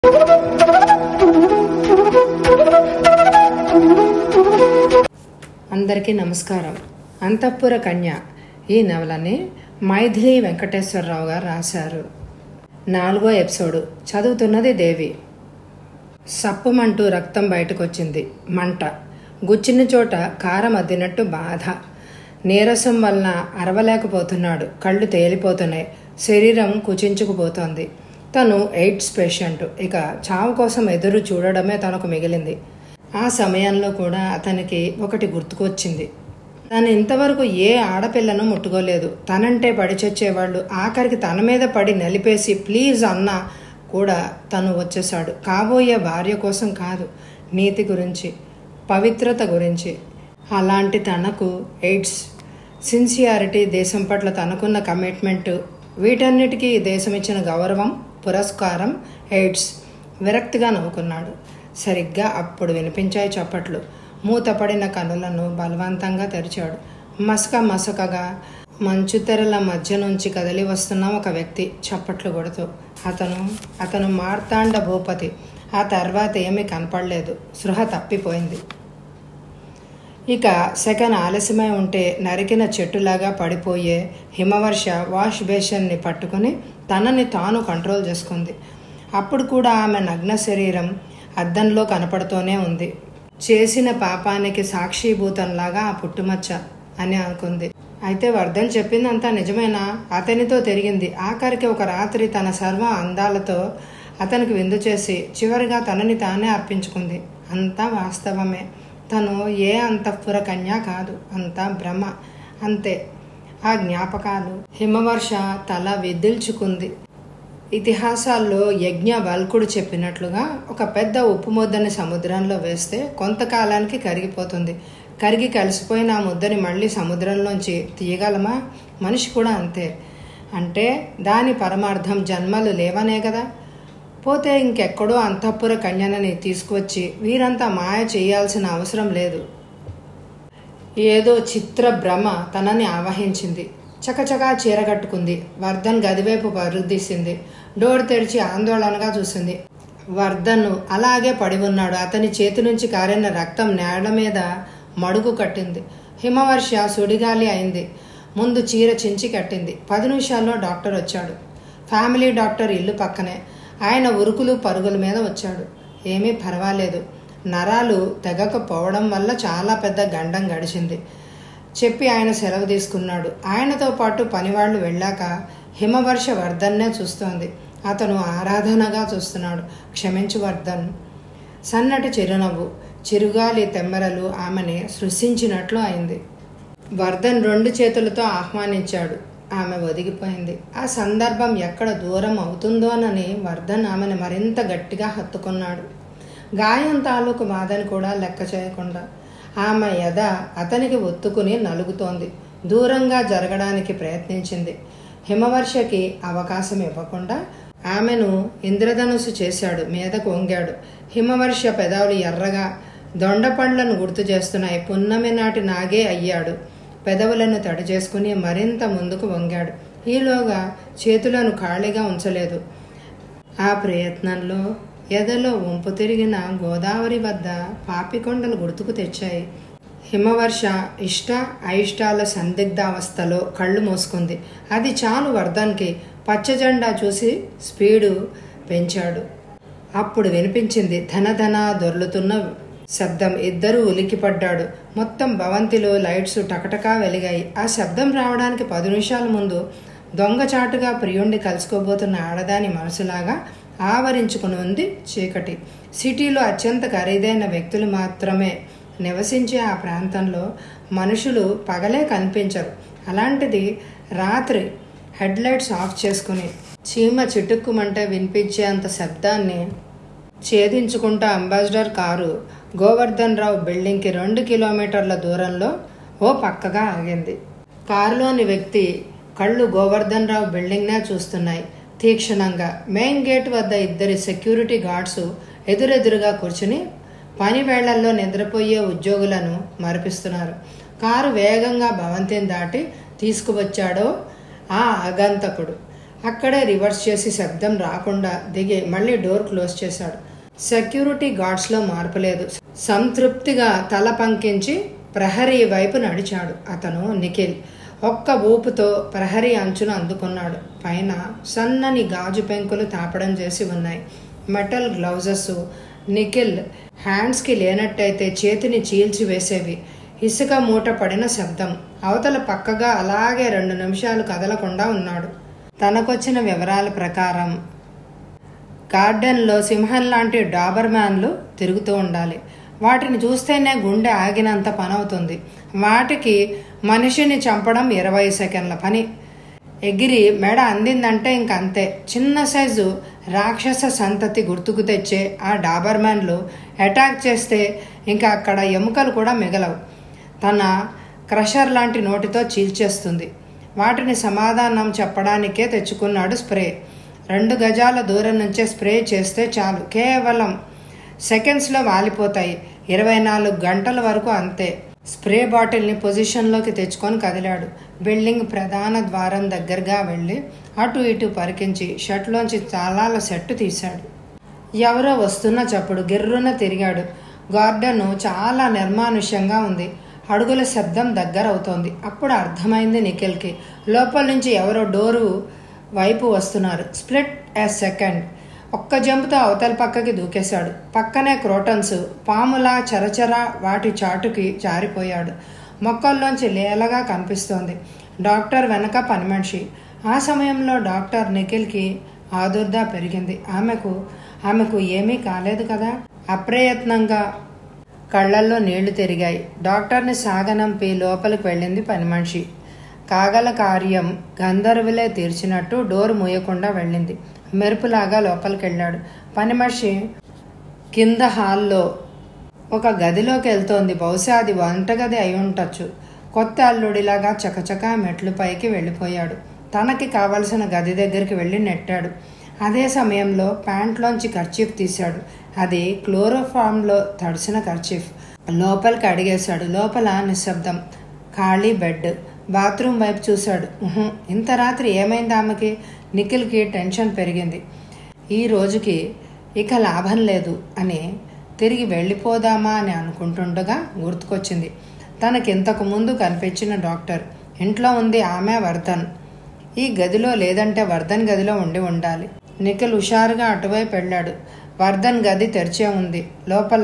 అందరికీ నమస్కారం అంతఃపుర కన్య ఈ నవలని మైథిలి వెంకటేశ్వరరావు గారు రాశారు నాలుగో ఎపిసోడు చదువుతున్నది దేవి సప్పుమంటూ రక్తం బయటకు వచ్చింది మంట గుచ్చిన చోట కారం అద్దినట్టు బాధ నీరసం వలన అరవలేకపోతున్నాడు కళ్ళు తేలిపోతున్నాయి శరీరం కుచించుకుపోతోంది తను ఎయిడ్స్ పేషెంట్ ఇక చావు కోసం ఎదురు చూడడమే తనకు మిగిలింది ఆ సమయంలో కూడా అతనికి ఒకటి గుర్తుకొచ్చింది తను ఇంతవరకు ఏ ఆడపిల్లను ముట్టుకోలేదు తనంటే పడి చచ్చేవాళ్ళు ఆఖరికి తన మీద పడి నలిపేసి ప్లీజ్ అన్నా కూడా తను వచ్చేశాడు కాబోయే భార్య కోసం కాదు నీతి గురించి పవిత్రత గురించి అలాంటి తనకు ఎయిడ్స్ సిన్సియారిటీ దేశం పట్ల తనకున్న కమిట్మెంట్ వీటన్నిటికీ దేశం ఇచ్చిన గౌరవం పురస్కారం ఎయిడ్స్ విరక్తిగా నవ్వుకున్నాడు సరిగ్గా అప్పుడు వినిపించాయి చప్పట్లు మూతపడిన కనులను బలవంతంగా తెరిచాడు మసక మసకగా మంచు తెరల మధ్య నుంచి కదిలి వస్తున్న ఒక వ్యక్తి చప్పట్లు కొడుతూ అతను అతను మార్తాండ భూపతి ఆ తర్వాత ఏమీ కనపడలేదు సృహ తప్పిపోయింది ఇక సెకండ్ ఆలస్యమై ఉంటే నరికిన చెట్టులాగా పడిపోయే హిమవర్ష వాష్ బేషన్ని పట్టుకుని తనని తాను కంట్రోల్ చేసుకుంది అప్పుడు కూడా ఆమె నగ్న శరీరం అద్దంలో కనపడుతూనే ఉంది చేసిన పాపానికి సాక్షిభూతంలాగా ఆ పుట్టుమచ్చ అని అనుకుంది అయితే వర్ధన్ చెప్పిందంతా నిజమేనా అతనితో తిరిగింది ఆఖరికి ఒక రాత్రి తన సర్వ అందాలతో అతనికి విందు చేసి చివరిగా తనని తానే అర్పించుకుంది అంతా వాస్తవమే తను ఏ అంతఃపుర కన్య కాదు అంతా భ్రమ అంతే ఆ జ్ఞాపకాలు హిమవర్ష తల విదిల్చుకుంది ఇతిహాసాల్లో యజ్ఞ వల్కుడు చెప్పినట్లుగా ఒక పెద్ద ఉప్పు ముద్దని సముద్రంలో వేస్తే కొంతకాలానికి కరిగిపోతుంది కరిగి కలిసిపోయిన ఆ ముద్దని మళ్ళీ సముద్రంలోంచి తీయగలమా మనిషి కూడా అంతే అంటే దాని పరమార్థం జన్మలు లేవనే కదా పోతే ఇంకెక్కడో అంతఃపుర కన్యనని తీసుకువచ్చి వీరంతా మాయ చేయాల్సిన అవసరం లేదు ఏదో చిత్ర భ్రమ తనని ఆవహించింది చకచకా చీరగట్టుకుంది వర్ధన్ గదివైపు పరుగుదీసింది డోర్ తెరిచి ఆందోళనగా చూసింది వర్ధన్ అలాగే పడి ఉన్నాడు అతని చేతి నుంచి కారిన రక్తం నేల మీద మడుగు కట్టింది హిమవర్ష సుడిగాలి అయింది ముందు చీర చించి కట్టింది పది నిమిషాల్లో డాక్టర్ వచ్చాడు ఫ్యామిలీ డాక్టర్ ఇల్లు పక్కనే ఆయన ఉరుకులు పరుగుల మీద వచ్చాడు ఏమీ పర్వాలేదు నరాలు తెగకపోవడం వల్ల చాలా పెద్ద గండం గడిచింది చెప్పి ఆయన సెలవు తీసుకున్నాడు ఆయనతో పాటు పనివాళ్లు వెళ్ళాక హిమవర్ష వర్ధన్నే చూస్తోంది అతను ఆరాధనగా చూస్తున్నాడు క్షమించు వర్ధన్ సన్నటి చిరునవ్వు చిరుగాలి తెమ్మెరలు ఆమెని సృష్టించినట్లు అయింది వర్ధన్ రెండు చేతులతో ఆహ్వానించాడు ఆమె ఒదిగిపోయింది ఆ సందర్భం ఎక్కడ దూరం అవుతుందోనని వర్ధన్ ఆమెను మరింత గట్టిగా హత్తుకున్నాడు గాయం తాలూకు బాధని కూడా లెక్క చేయకుండా ఆమె ఎద అతనికి ఒత్తుకుని నలుగుతోంది దూరంగా జరగడానికి ప్రయత్నించింది హిమవర్షకి అవకాశం ఇవ్వకుండా ఆమెను ఇంద్రధనుసు చేశాడు మీదకు వంగాడు హిమవర్ష పెదావులు ఎర్రగా దొండపండ్లను గుర్తు చేస్తున్నాయి పున్నమి నాటి నాగే అయ్యాడు పెదవులను తడి చేసుకుని మరింత ముందుకు వంగాడు ఈలోగా చేతులను ఖాళీగా ఉంచలేదు ఆ ప్రయత్నంలో ఎదలో వంపు తిరిగిన గోదావరి వద్ద పాపికొండలు గుర్తుకు తెచ్చాయి హిమవర్ష ఇష్ట అయిష్టాల సందిగ్ధావస్థలో కళ్ళు మూసుకుంది అది చాలు వర్ధన్కి పచ్చజెండా చూసి స్పీడు పెంచాడు అప్పుడు వినిపించింది ధనధన దొర్లుతున్న శబ్దం ఇద్దరూ ఉలికిపడ్డాడు మొత్తం భవంతిలో లైట్స్ టకటకా వెలిగాయి ఆ శబ్దం రావడానికి పది నిమిషాల ముందు దొంగచాటుగా ప్రియుణ్ణి కలుసుకోబోతున్న ఆడదాని మనసులాగా ఆవరించుకుని ఉంది చీకటి సిటీలో అత్యంత ఖరీదైన వ్యక్తులు మాత్రమే నివసించే ఆ ప్రాంతంలో మనుషులు పగలే కనిపించరు అలాంటిది రాత్రి హెడ్లైట్స్ ఆఫ్ చేసుకుని చీమ చిటుక్కుమంటే వినిపించేంత శబ్దాన్ని ఛేదించుకుంటూ అంబాసిడర్ కారు గోవర్ధన్ రావు బిల్డింగ్కి రెండు కిలోమీటర్ల దూరంలో ఓ పక్కగా ఆగింది కారులోని వ్యక్తి కళ్ళు గోవర్ధన్ రావు బిల్డింగ్నే చూస్తున్నాయి తీక్షణంగా మెయిన్ గేట్ వద్ద ఇద్దరి సెక్యూరిటీ గార్డ్స్ ఎదురెదురుగా కూర్చుని పని వేళ్లల్లో నిద్రపోయే ఉద్యోగులను మరిపిస్తున్నారు కారు వేగంగా భవంతిని దాటి తీసుకువచ్చాడో ఆ ఆగంతకుడు అక్కడే రివర్స్ చేసి శబ్దం రాకుండా దిగి మళ్ళీ డోర్ క్లోజ్ చేశాడు సెక్యూరిటీ గార్డ్స్లో మార్పు లేదు సంతృప్తిగా తల పంకించి ప్రహరీ వైపు నడిచాడు అతను నిఖిల్ ఒక్క ఊపుతో ప్రహరీ అంచును అందుకున్నాడు పైన సన్నని గాజు పెంకులు తాపడం చేసి ఉన్నాయి మెటల్ గ్లౌజెస్ నిఖిల్ హ్యాండ్స్కి లేనట్టయితే చేతిని చీల్చి వేసేవి ఇసుక మూట పడిన శబ్దం అవతల పక్కగా అలాగే రెండు నిమిషాలు కదలకుండా ఉన్నాడు తనకొచ్చిన వివరాల ప్రకారం గార్డెన్లో సింహం లాంటి డాబర్ మ్యాన్లు తిరుగుతూ ఉండాలి వాటిని చూస్తేనే గుండె ఆగినంత పనవుతుంది వాటికి మనిషిని చంపడం ఇరవై సెకండ్ల పని ఎగిరి మెడ అందిందంటే ఇంక అంతే చిన్న సైజు రాక్షస సంతతి గుర్తుకు తెచ్చే ఆ డాబర్ మ్యాన్లు అటాక్ చేస్తే ఇంకా అక్కడ ఎముకలు కూడా మిగలవు తన క్రషర్ లాంటి నోటితో చీల్చేస్తుంది వాటిని సమాధానం చెప్పడానికే తెచ్చుకున్నాడు స్ప్రే రెండు గజాల దూరం నుంచే స్ప్రే చేస్తే చాలు కేవలం సెకండ్స్లో వాలిపోతాయి ఇరవై నాలుగు గంటల వరకు అంతే స్ప్రే బాటిల్ని పొజిషన్లోకి తెచ్చుకొని కదిలాడు బిల్డింగ్ ప్రధాన ద్వారం దగ్గరగా వెళ్ళి అటు ఇటు పరికించి షర్ట్లోంచి తాళాల సెట్ తీశాడు ఎవరో వస్తున్న చప్పుడు గిర్రున తిరిగాడు గార్డెన్ చాలా నిర్మానుష్యంగా ఉంది అడుగుల శబ్దం దగ్గర అవుతోంది అప్పుడు అర్థమైంది నిఖిల్కి లోపల నుంచి ఎవరో డోరు వైపు వస్తున్నారు స్ప్లిట్ ఎ సెకండ్ ఒక్క జంపుతో అవతల పక్కకి దూకేశాడు పక్కనే క్రోటన్స్ పాములా చరచర వాటి చాటుకి జారిపోయాడు మొక్కల్లోంచి లేలగా కనిపిస్తోంది డాక్టర్ వెనక పని మనిషి ఆ సమయంలో డాక్టర్ నిఖిల్కి ఆదుర్ద పెరిగింది ఆమెకు ఆమెకు ఏమీ కాలేదు కదా అప్రయత్నంగా కళ్ళల్లో నీళ్లు తిరిగాయి డాక్టర్ని సాగనంపి లోపలికి వెళ్ళింది పని మనిషి కాగల కార్యం గంధర్వులే తీర్చినట్టు డోర్ మూయకుండా వెళ్ళింది మెరుపులాగా లోపలికి వెళ్ళాడు పని మనిషి కింద హాల్లో ఒక గదిలోకి వెళ్తోంది బహుశా అది వంటగది అయి ఉండొచ్చు కొత్త అల్లుడిలాగా చకచకా మెట్లు పైకి వెళ్ళిపోయాడు తనకి కావలసిన గది దగ్గరికి వెళ్ళి నెట్టాడు అదే సమయంలో ప్యాంట్లోంచి ఖర్చీఫ్ తీశాడు అది క్లోరోఫామ్లో తడిసిన ఖర్చీఫ్ లోపలికి అడిగేశాడు లోపల నిశ్శబ్దం ఖాళీ బెడ్ బాత్రూమ్ వైపు చూశాడు ఉహుం, ఇంత రాత్రి ఏమైంది ఆమెకి నిఖిల్కి టెన్షన్ పెరిగింది ఈ రోజుకి ఇక లాభం లేదు అని తిరిగి వెళ్ళిపోదామా అని అనుకుంటుండగా గుర్తుకొచ్చింది తనకింతకు ముందు కనిపించిన డాక్టర్ ఇంట్లో ఉంది ఆమె వర్ధన్ ఈ గదిలో లేదంటే వర్ధన్ గదిలో ఉండి ఉండాలి నిఖిల్ హుషారుగా అటువైపు వెళ్ళాడు వర్ధన్ గది తెరిచే ఉంది లోపల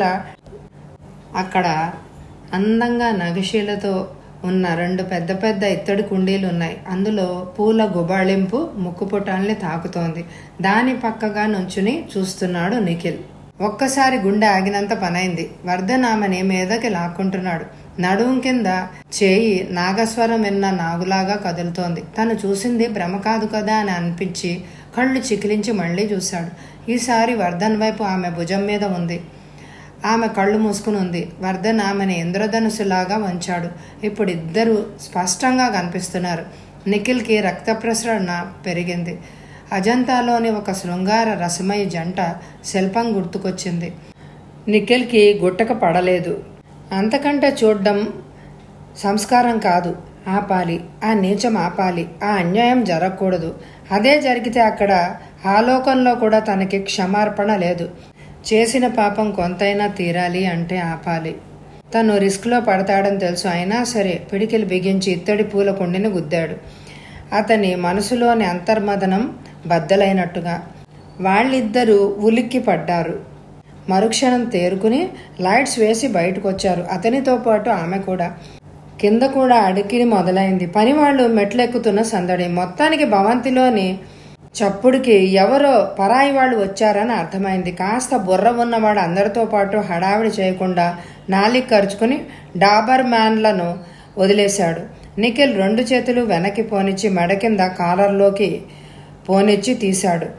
అక్కడ అందంగా నగిశీలతో ఉన్న రెండు పెద్ద పెద్ద ఇత్తడి కుండీలు ఉన్నాయి అందులో పూల గుబాళింపు ముక్కుపుటాల్ని తాకుతోంది దాని పక్కగా నుంచుని చూస్తున్నాడు నిఖిల్ ఒక్కసారి గుండె ఆగినంత పనైంది వర్ధన్ ఆమెని మీదకి లాక్కుంటున్నాడు నడుం కింద చేయి నాగస్వరం విన్న నాగులాగా కదులుతోంది తను చూసింది భ్రమ కాదు కదా అని అనిపించి కళ్ళు చికిలించి మళ్ళీ చూశాడు ఈసారి వర్ధన్ వైపు ఆమె భుజం మీద ఉంది ఆమె కళ్ళు మూసుకుని ఉంది వర్ధన్ ఆమెను ఇంద్రధనుసులాగా వంచాడు ఇప్పుడు ఇద్దరు స్పష్టంగా కనిపిస్తున్నారు నిఖిల్కి రక్త ప్రసరణ పెరిగింది అజంతాలోని ఒక శృంగార రసమయ జంట శిల్పం గుర్తుకొచ్చింది నిఖిల్కి గుట్టక పడలేదు అంతకంటే చూడ్డం సంస్కారం కాదు ఆపాలి ఆ నీచం ఆపాలి ఆ అన్యాయం జరగకూడదు అదే జరిగితే అక్కడ ఆలోకంలో కూడా తనకి క్షమార్పణ లేదు చేసిన పాపం కొంతైనా తీరాలి అంటే ఆపాలి తను రిస్క్లో పడతాడని తెలుసు అయినా సరే పిడికిలు బిగించి ఇత్తడి పూల కుండిని గుద్దాడు అతని మనసులోని అంతర్మదనం బద్దలైనట్టుగా వాళ్ళిద్దరూ ఉలిక్కి పడ్డారు మరుక్షణం తేరుకుని లైట్స్ వేసి బయటకు వచ్చారు అతనితో పాటు ఆమె కూడా కింద కూడా అడికిని మొదలైంది పని వాళ్ళు మెట్లెక్కుతున్న సందడి మొత్తానికి భవంతిలోని చప్పుడుకి ఎవరో పరాయి వాళ్ళు వచ్చారని అర్థమైంది కాస్త బుర్ర ఉన్నవాడు అందరితో పాటు హడావిడి చేయకుండా నాలిక్ ఖర్చుకుని డాబర్ మ్యాన్లను వదిలేశాడు నిఖిల్ రెండు చేతులు వెనక్కి పోనిచ్చి మెడ కింద కాలర్లోకి పోనిచ్చి తీశాడు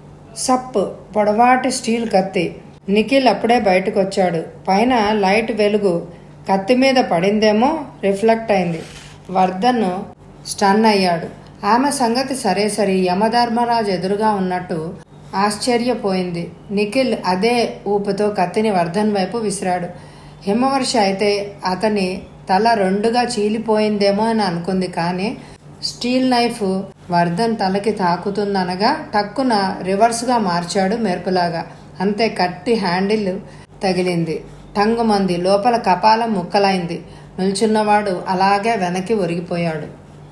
సప్ పొడవాటి స్టీల్ కత్తి నిఖిల్ అప్పుడే బయటకు వచ్చాడు పైన లైట్ వెలుగు కత్తి మీద పడిందేమో రిఫ్లెక్ట్ అయింది వర్ధన్ స్టన్ అయ్యాడు ఆమె సంగతి సరే సరి యమధర్మరాజు ఎదురుగా ఉన్నట్టు ఆశ్చర్యపోయింది నిఖిల్ అదే ఊపుతో కత్తిని వర్ధన్ వైపు విసిరాడు హిమవర్ష అయితే అతని తల రెండుగా చీలిపోయిందేమో అని అనుకుంది కానీ స్టీల్ నైఫ్ వర్ధన్ తలకి తాకుతుందనగా టక్కున రివర్స్గా మార్చాడు మెరుపులాగా అంతే కత్తి హ్యాండిల్ తగిలింది టంగుమంది లోపల కపాలం ముక్కలైంది నిల్చున్నవాడు అలాగే వెనక్కి ఒరిగిపోయాడు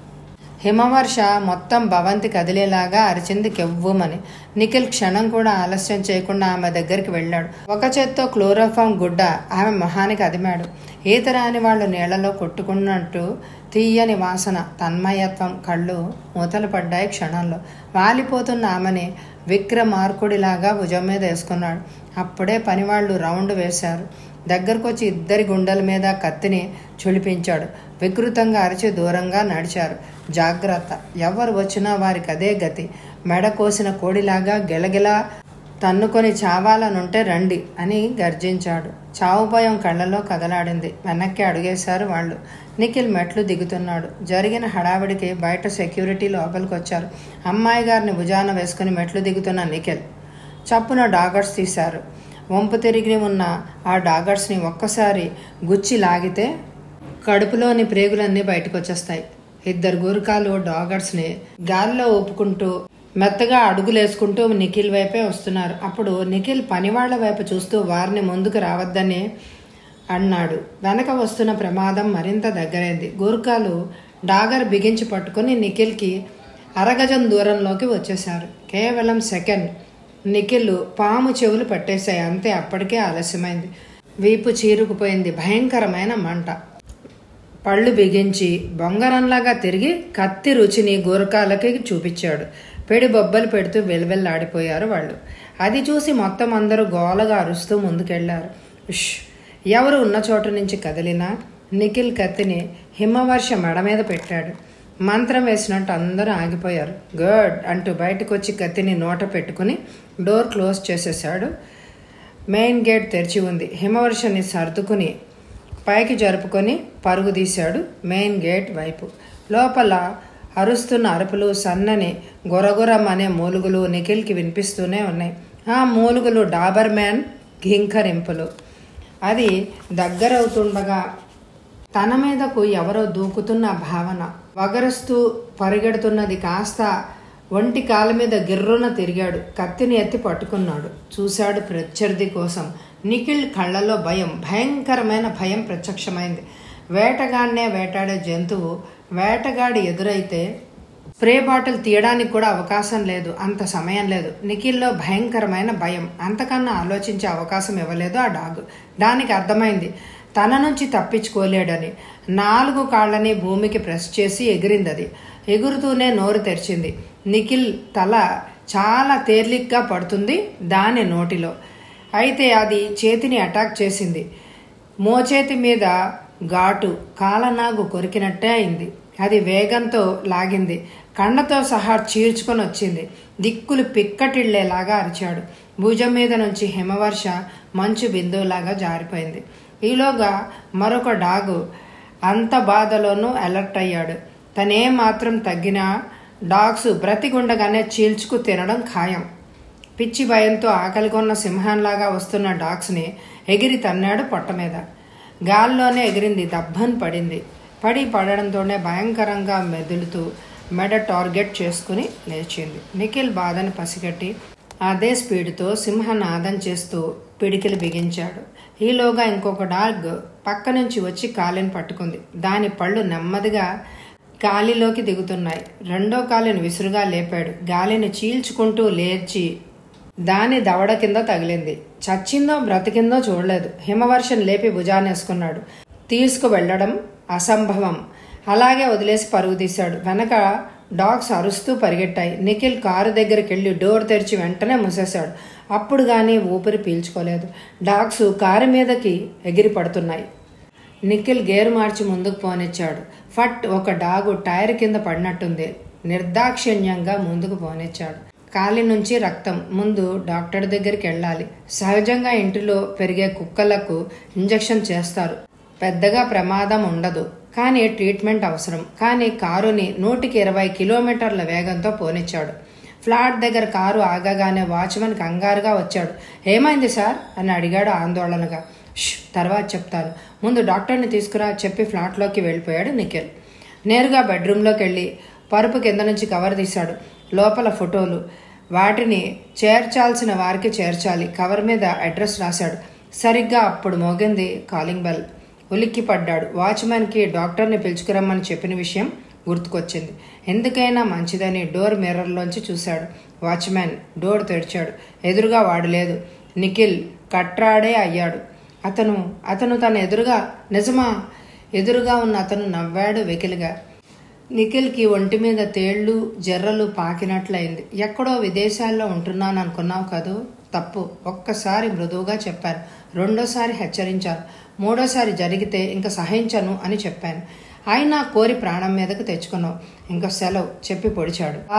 హిమవర్ష మొత్తం భవంతి కదిలేలాగా అరిచింది కెవ్వుమని నిఖిల్ క్షణం కూడా ఆలస్యం చేయకుండా ఆమె దగ్గరికి వెళ్ళాడు ఒక చేత్తో క్లోరోఫామ్ గుడ్డ ఆమె మొహానికి అదిమాడు ఈత రాని వాళ్ళు నీళ్లలో కొట్టుకున్నట్టు తీయని వాసన తన్మయత్వం కళ్ళు మూతలు పడ్డాయి క్షణంలో వాలిపోతున్న ఆమెని విక్రమార్కుడిలాగా భుజం మీద వేసుకున్నాడు అప్పుడే పనివాళ్లు రౌండ్ వేశారు దగ్గరకొచ్చి ఇద్దరి గుండెల మీద కత్తిని చులిపించాడు వికృతంగా అరిచి దూరంగా నడిచారు జాగ్రత్త ఎవరు వచ్చినా వారికి అదే గతి మెడ కోసిన కోడిలాగా గెలగెలా తన్నుకొని చావాలనుంటే రండి అని గర్జించాడు చావు భయం కళ్ళలో కదలాడింది వెనక్కి అడుగేశారు వాళ్ళు నిఖిల్ మెట్లు దిగుతున్నాడు జరిగిన హడావిడికి బయట సెక్యూరిటీ లోపలికి వచ్చారు అమ్మాయి గారిని భుజాన వేసుకుని మెట్లు దిగుతున్న నిఖిల్ చప్పున డాగర్స్ తీశారు వంపు తిరిగి ఉన్న ఆ డాగర్స్ని ఒక్కసారి గుచ్చి లాగితే కడుపులోని ప్రేగులన్నీ బయటకు వచ్చేస్తాయి ఇద్దరు గూరకాలు డాగర్స్ని గాలిలో ఊపుకుంటూ మెత్తగా అడుగులేసుకుంటూ నిఖిల్ వైపే వస్తున్నారు అప్పుడు నిఖిల్ పనివాళ్ల వైపు చూస్తూ వారిని ముందుకు రావద్దని అన్నాడు వెనక వస్తున్న ప్రమాదం మరింత దగ్గరైంది గూర్ఖాలు డాగర్ బిగించి పట్టుకుని నిఖిల్కి అరగజం దూరంలోకి వచ్చేశారు కేవలం సెకండ్ నిఖిల్ పాము చెవులు పట్టేశాయి అంతే అప్పటికే ఆలస్యమైంది వీపు చీరుకుపోయింది భయంకరమైన మంట పళ్ళు బిగించి బొంగరంలాగా తిరిగి కత్తి రుచిని గోరకాలకి చూపించాడు పెడి బొబ్బలు పెడుతూ వెలువెల్లాడిపోయారు వాళ్ళు అది చూసి మొత్తం అందరూ గోలగా అరుస్తూ ముందుకెళ్లారు ఉష్ ఎవరు ఉన్న చోట నుంచి కదిలినా నిఖిల్ కత్తిని హిమవర్ష మెడ మీద పెట్టాడు మంత్రం వేసినట్టు అందరూ ఆగిపోయారు గుడ్ అంటూ బయటకు వచ్చి కత్తిని నోట పెట్టుకుని డోర్ క్లోజ్ చేసేశాడు మెయిన్ గేట్ తెరిచి ఉంది హిమవర్షని సర్దుకుని పైకి జరుపుకొని పరుగు తీశాడు మెయిన్ గేట్ వైపు లోపల అరుస్తున్న అరుపులు సన్నని గొరగొరం అనే మూలుగులు నిఖిల్కి వినిపిస్తూనే ఉన్నాయి ఆ మూలుగులు డాబర్ మ్యాన్ ఘింకరింపులు అది దగ్గరవుతుండగా తన మీదకు ఎవరో దూకుతున్న భావన వగరుస్తూ పరిగెడుతున్నది కాస్త ఒంటి కాలు మీద గిర్రున తిరిగాడు కత్తిని ఎత్తి పట్టుకున్నాడు చూశాడు ప్రత్యర్థి కోసం నిఖిల్ కళ్ళలో భయం భయంకరమైన భయం ప్రత్యక్షమైంది వేటగాడినే వేటాడే జంతువు వేటగాడి ఎదురైతే స్ప్రే బాటిల్ తీయడానికి కూడా అవకాశం లేదు అంత సమయం లేదు నిఖిల్లో భయంకరమైన భయం అంతకన్నా ఆలోచించే అవకాశం ఇవ్వలేదు ఆ డాగ్ దానికి అర్థమైంది తన నుంచి తప్పించుకోలేడని నాలుగు కాళ్ళని భూమికి ప్రెస్ చేసి ఎగిరింది అది ఎగురుతూనే నోరు తెరిచింది నిఖిల్ తల చాలా తేలిగ్గా పడుతుంది దాని నోటిలో అయితే అది చేతిని అటాక్ చేసింది మోచేతి మీద ఘాటు కాలనాగు కొరికినట్టే అయింది అది వేగంతో లాగింది కండతో సహా చీల్చుకొని వచ్చింది దిక్కులు పిక్కటిళ్లేలాగా అరిచాడు భుజం మీద నుంచి హిమవర్ష మంచు బిందువులాగా జారిపోయింది ఈలోగా మరొక డాగు అంత బాధలోనూ అలర్ట్ అయ్యాడు తనే మాత్రం తగ్గినా డాగ్స్ బ్రతిగుండగానే చీల్చుకు తినడం ఖాయం పిచ్చి భయంతో ఆకలిగొన్న సింహంలాగా వస్తున్న డాగ్స్ని ఎగిరి తన్నాడు పొట్ట మీద గాల్లోనే ఎగిరింది దబ్బన్ పడింది పడి పడడంతోనే భయంకరంగా మెదులుతూ మెడ టార్గెట్ చేసుకుని లేచింది నిఖిల్ బాధను పసిగట్టి అదే స్పీడ్తో సింహ నాదం చేస్తూ పిడికిలు బిగించాడు ఈలోగా ఇంకొక డాగ్ పక్క నుంచి వచ్చి కాలిని పట్టుకుంది దాని పళ్ళు నెమ్మదిగా గాలిలోకి దిగుతున్నాయి రెండో కాలిని విసురుగా లేపాడు గాలిని చీల్చుకుంటూ లేచి దాని దవడ కింద తగిలింది చచ్చిందో బ్రతికిందో చూడలేదు హిమవర్షం లేపి భుజానేసుకున్నాడు తీసుకు వెళ్ళడం అసంభవం అలాగే వదిలేసి పరుగు తీశాడు వెనక డాగ్స్ అరుస్తూ పరిగెట్టాయి నిఖిల్ కారు దగ్గరికి వెళ్ళి డోర్ తెరిచి వెంటనే మూసేశాడు అప్పుడు కానీ ఊపిరి పీల్చుకోలేదు డాగ్స్ కారు మీదకి ఎగిరి పడుతున్నాయి నిఖిల్ గేరు మార్చి ముందుకు పోనిచ్చాడు ఫట్ ఒక డాగు టైర్ కింద పడినట్టుంది నిర్దాక్షిణ్యంగా ముందుకు పోనిచ్చాడు కాలి నుంచి రక్తం ముందు డాక్టర్ దగ్గరికి వెళ్ళాలి సహజంగా ఇంటిలో పెరిగే కుక్కలకు ఇంజెక్షన్ చేస్తారు పెద్దగా ప్రమాదం ఉండదు కానీ ట్రీట్మెంట్ అవసరం కానీ కారుని నూటికి ఇరవై కిలోమీటర్ల వేగంతో పోనిచ్చాడు ఫ్లాట్ దగ్గర కారు ఆగగానే వాచ్మెన్ కంగారుగా వచ్చాడు ఏమైంది సార్ అని అడిగాడు ఆందోళనగా "ష్, తర్వాత చెప్తాను ముందు డాక్టర్ని తీసుకురా చెప్పి ఫ్లాట్లోకి వెళ్ళిపోయాడు నిఖిల్ నేరుగా బెడ్రూమ్లోకి వెళ్ళి పరుపు కింద నుంచి కవర్ తీశాడు లోపల ఫోటోలు వాటిని చేర్చాల్సిన వారికి చేర్చాలి కవర్ మీద అడ్రస్ రాశాడు సరిగ్గా అప్పుడు మోగింది కాలింగ్ బెల్ ఉలిక్కి పడ్డాడు వాచ్మెన్కి డాక్టర్ని పిలుచుకురమ్మని చెప్పిన విషయం గుర్తుకొచ్చింది ఎందుకైనా మంచిదని డోర్ మిర్రర్లోంచి చూశాడు వాచ్మెన్ డోర్ తెరిచాడు ఎదురుగా వాడు లేదు నిఖిల్ కట్రాడే అయ్యాడు అతను అతను తన ఎదురుగా నిజమా ఎదురుగా ఉన్న అతను నవ్వాడు వెకిలిగా నిఖిల్కి ఒంటి మీద తేళ్లు జర్రలు పాకినట్లయింది ఎక్కడో విదేశాల్లో ఉంటున్నాను అనుకున్నావు కదూ తప్పు ఒక్కసారి మృదువుగా చెప్పాను రెండోసారి హెచ్చరించాను మూడోసారి జరిగితే ఇంకా సహించను అని చెప్పాను అయినా కోరి ప్రాణం మీదకు తెచ్చుకున్నావు ఇంకా సెలవు చెప్పి పొడిచాడు ఆ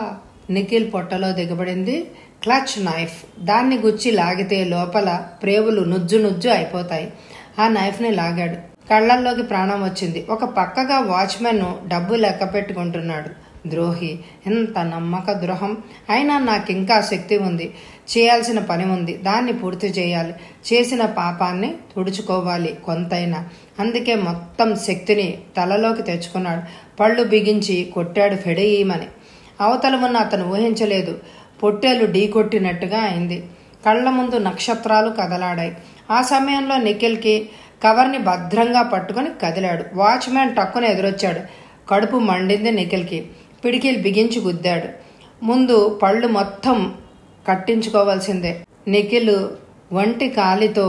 నిఖిల్ పొట్టలో దిగబడింది క్లచ్ నైఫ్ దాన్ని గుచ్చి లాగితే లోపల ప్రేవులు నుజ్జు నుజ్జు అయిపోతాయి ఆ నైఫ్ని లాగాడు కళ్ళల్లోకి ప్రాణం వచ్చింది ఒక పక్కగా వాచ్మెన్ డబ్బు లెక్క పెట్టుకుంటున్నాడు ద్రోహి ఎంత నమ్మక ద్రోహం అయినా నాకింకా శక్తి ఉంది చేయాల్సిన పని ఉంది దాన్ని పూర్తి చేయాలి చేసిన పాపాన్ని తుడుచుకోవాలి కొంతైనా అందుకే మొత్తం శక్తిని తలలోకి తెచ్చుకున్నాడు పళ్ళు బిగించి కొట్టాడు ఫెడీమని అవతల ఉన్న అతను ఊహించలేదు పొట్టేలు ఢీకొట్టినట్టుగా అయింది కళ్ళ ముందు నక్షత్రాలు కదలాడాయి ఆ సమయంలో నిఖిల్కి కవర్ని భద్రంగా పట్టుకొని కదిలాడు వాచ్మ్యాన్ టక్కున ఎదురొచ్చాడు కడుపు మండింది నిఖిల్కి పిడికిలు బిగించి గుద్దాడు ముందు పళ్ళు మొత్తం కట్టించుకోవాల్సిందే నిఖిల్ వంటి కాలితో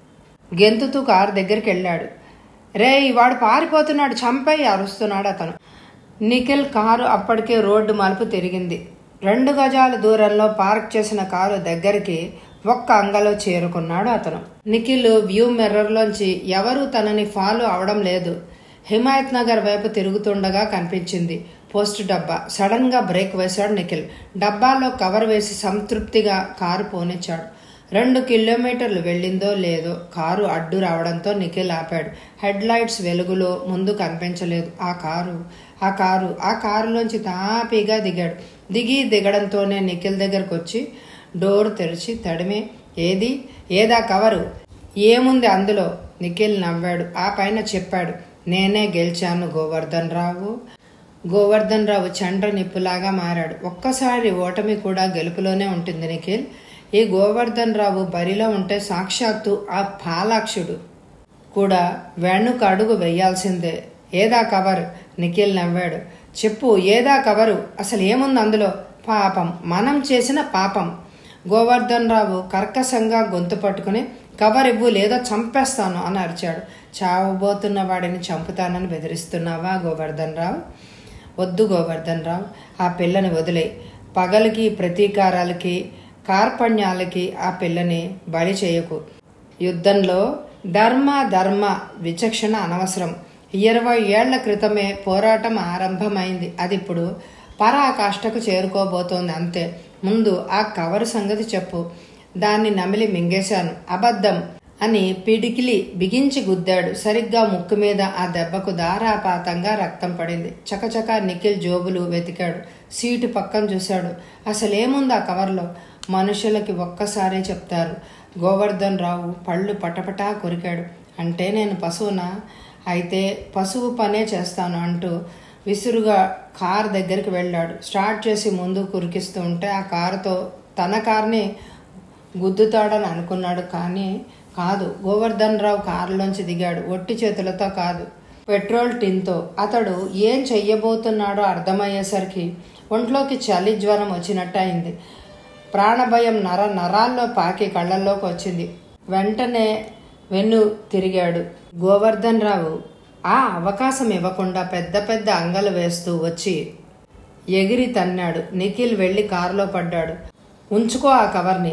గెంతుతూ కారు దగ్గరికి వెళ్ళాడు రే వాడు పారిపోతున్నాడు చంపై అరుస్తున్నాడు అతను నిఖిల్ కారు అప్పటికే రోడ్డు మలుపు తిరిగింది రెండు గజాల దూరంలో పార్క్ చేసిన కారు దగ్గరికి ఒక్క అంగలో చేరుకున్నాడు అతను నిఖిల్ వ్యూ మిర్రర్లోంచి ఎవరూ తనని ఫాలో అవడం లేదు హిమాయత్ నగర్ వైపు తిరుగుతుండగా కనిపించింది పోస్ట్ డబ్బా సడన్ గా బ్రేక్ వేశాడు నిఖిల్ డబ్బాలో కవర్ వేసి సంతృప్తిగా కారు పోనిచ్చాడు రెండు కిలోమీటర్లు వెళ్ళిందో లేదో కారు అడ్డు రావడంతో నిఖిల్ ఆపాడు హెడ్ లైట్స్ వెలుగులో ముందు కనిపించలేదు ఆ కారు ఆ కారు ఆ కారులోంచి తాపీగా దిగాడు దిగి దిగడంతోనే నిఖిల్ దగ్గరకు వచ్చి డోర్ తెరిచి తడిమే ఏది ఏదా కవరు ఏముంది అందులో నిఖిల్ నవ్వాడు ఆ పైన చెప్పాడు నేనే గెలిచాను గోవర్ధన్ రావు గోవర్ధన్ రావు చండ్ర నిప్పులాగా మారాడు ఒక్కసారి ఓటమి కూడా గెలుపులోనే ఉంటుంది నిఖిల్ ఈ గోవర్ధన్ రావు బరిలో ఉంటే సాక్షాత్తు ఆ పాలాక్షుడు కూడా వెనుక అడుగు వెయ్యాల్సిందే ఏదా కవర్ నిఖిల్ నవ్వాడు చెప్పు ఏదా కవరు అసలు ఏముంది అందులో పాపం మనం చేసిన పాపం గోవర్ధన్ రావు కర్కశంగా గొంతు పట్టుకుని కవర్ ఇవ్వు లేదా చంపేస్తాను అని అరిచాడు చావబోతున్న వాడిని చంపుతానని బెదిరిస్తున్నావా గోవర్ధన్ రావు వద్దు గోవర్ధన్ రావు ఆ పిల్లని వదిలే పగలకి ప్రతీకారాలకి కార్పణ్యాలకి ఆ పిల్లని బలి చేయకు యుద్ధంలో ధర్మ ధర్మ విచక్షణ అనవసరం ఇరవై ఏళ్ల క్రితమే పోరాటం ఆరంభమైంది అది ఇప్పుడు పరాకాష్ఠకు చేరుకోబోతోంది అంతే ముందు ఆ కవరు సంగతి చెప్పు దాన్ని నమిలి మింగేశాను అబద్ధం అని పిడికిలి బిగించి గుద్దాడు సరిగ్గా ముక్కు మీద ఆ దెబ్బకు ధారాపాతంగా రక్తం పడింది చకచక నిఖిల్ జోబులు వెతికాడు సీటు పక్కన చూశాడు అసలేముంది ఆ కవర్లో మనుషులకి ఒక్కసారే చెప్తారు గోవర్ధన్ రావు పళ్ళు పటపటా కొరికాడు అంటే నేను పశువునా అయితే పశువు పనే చేస్తాను అంటూ విసురుగా కార్ దగ్గరికి వెళ్ళాడు స్టార్ట్ చేసి ముందు కురికిస్తూ ఉంటే ఆ కారుతో తన కార్ని గుద్దుతాడని అనుకున్నాడు కానీ కాదు గోవర్ధన్ రావు కారులోంచి దిగాడు ఒట్టి చేతులతో కాదు పెట్రోల్ టిన్తో అతడు ఏం చెయ్యబోతున్నాడో అర్థమయ్యేసరికి ఒంట్లోకి చలి జ్వరం వచ్చినట్టు అయింది ప్రాణభయం నర నరాల్లో పాకి కళ్ళల్లోకి వచ్చింది వెంటనే వెన్ను తిరిగాడు గోవర్ధన్ రావు ఆ అవకాశం ఇవ్వకుండా పెద్ద పెద్ద అంగలు వేస్తూ వచ్చి ఎగిరి తన్నాడు నిఖిల్ వెళ్ళి కారులో పడ్డాడు ఉంచుకో ఆ కవర్ని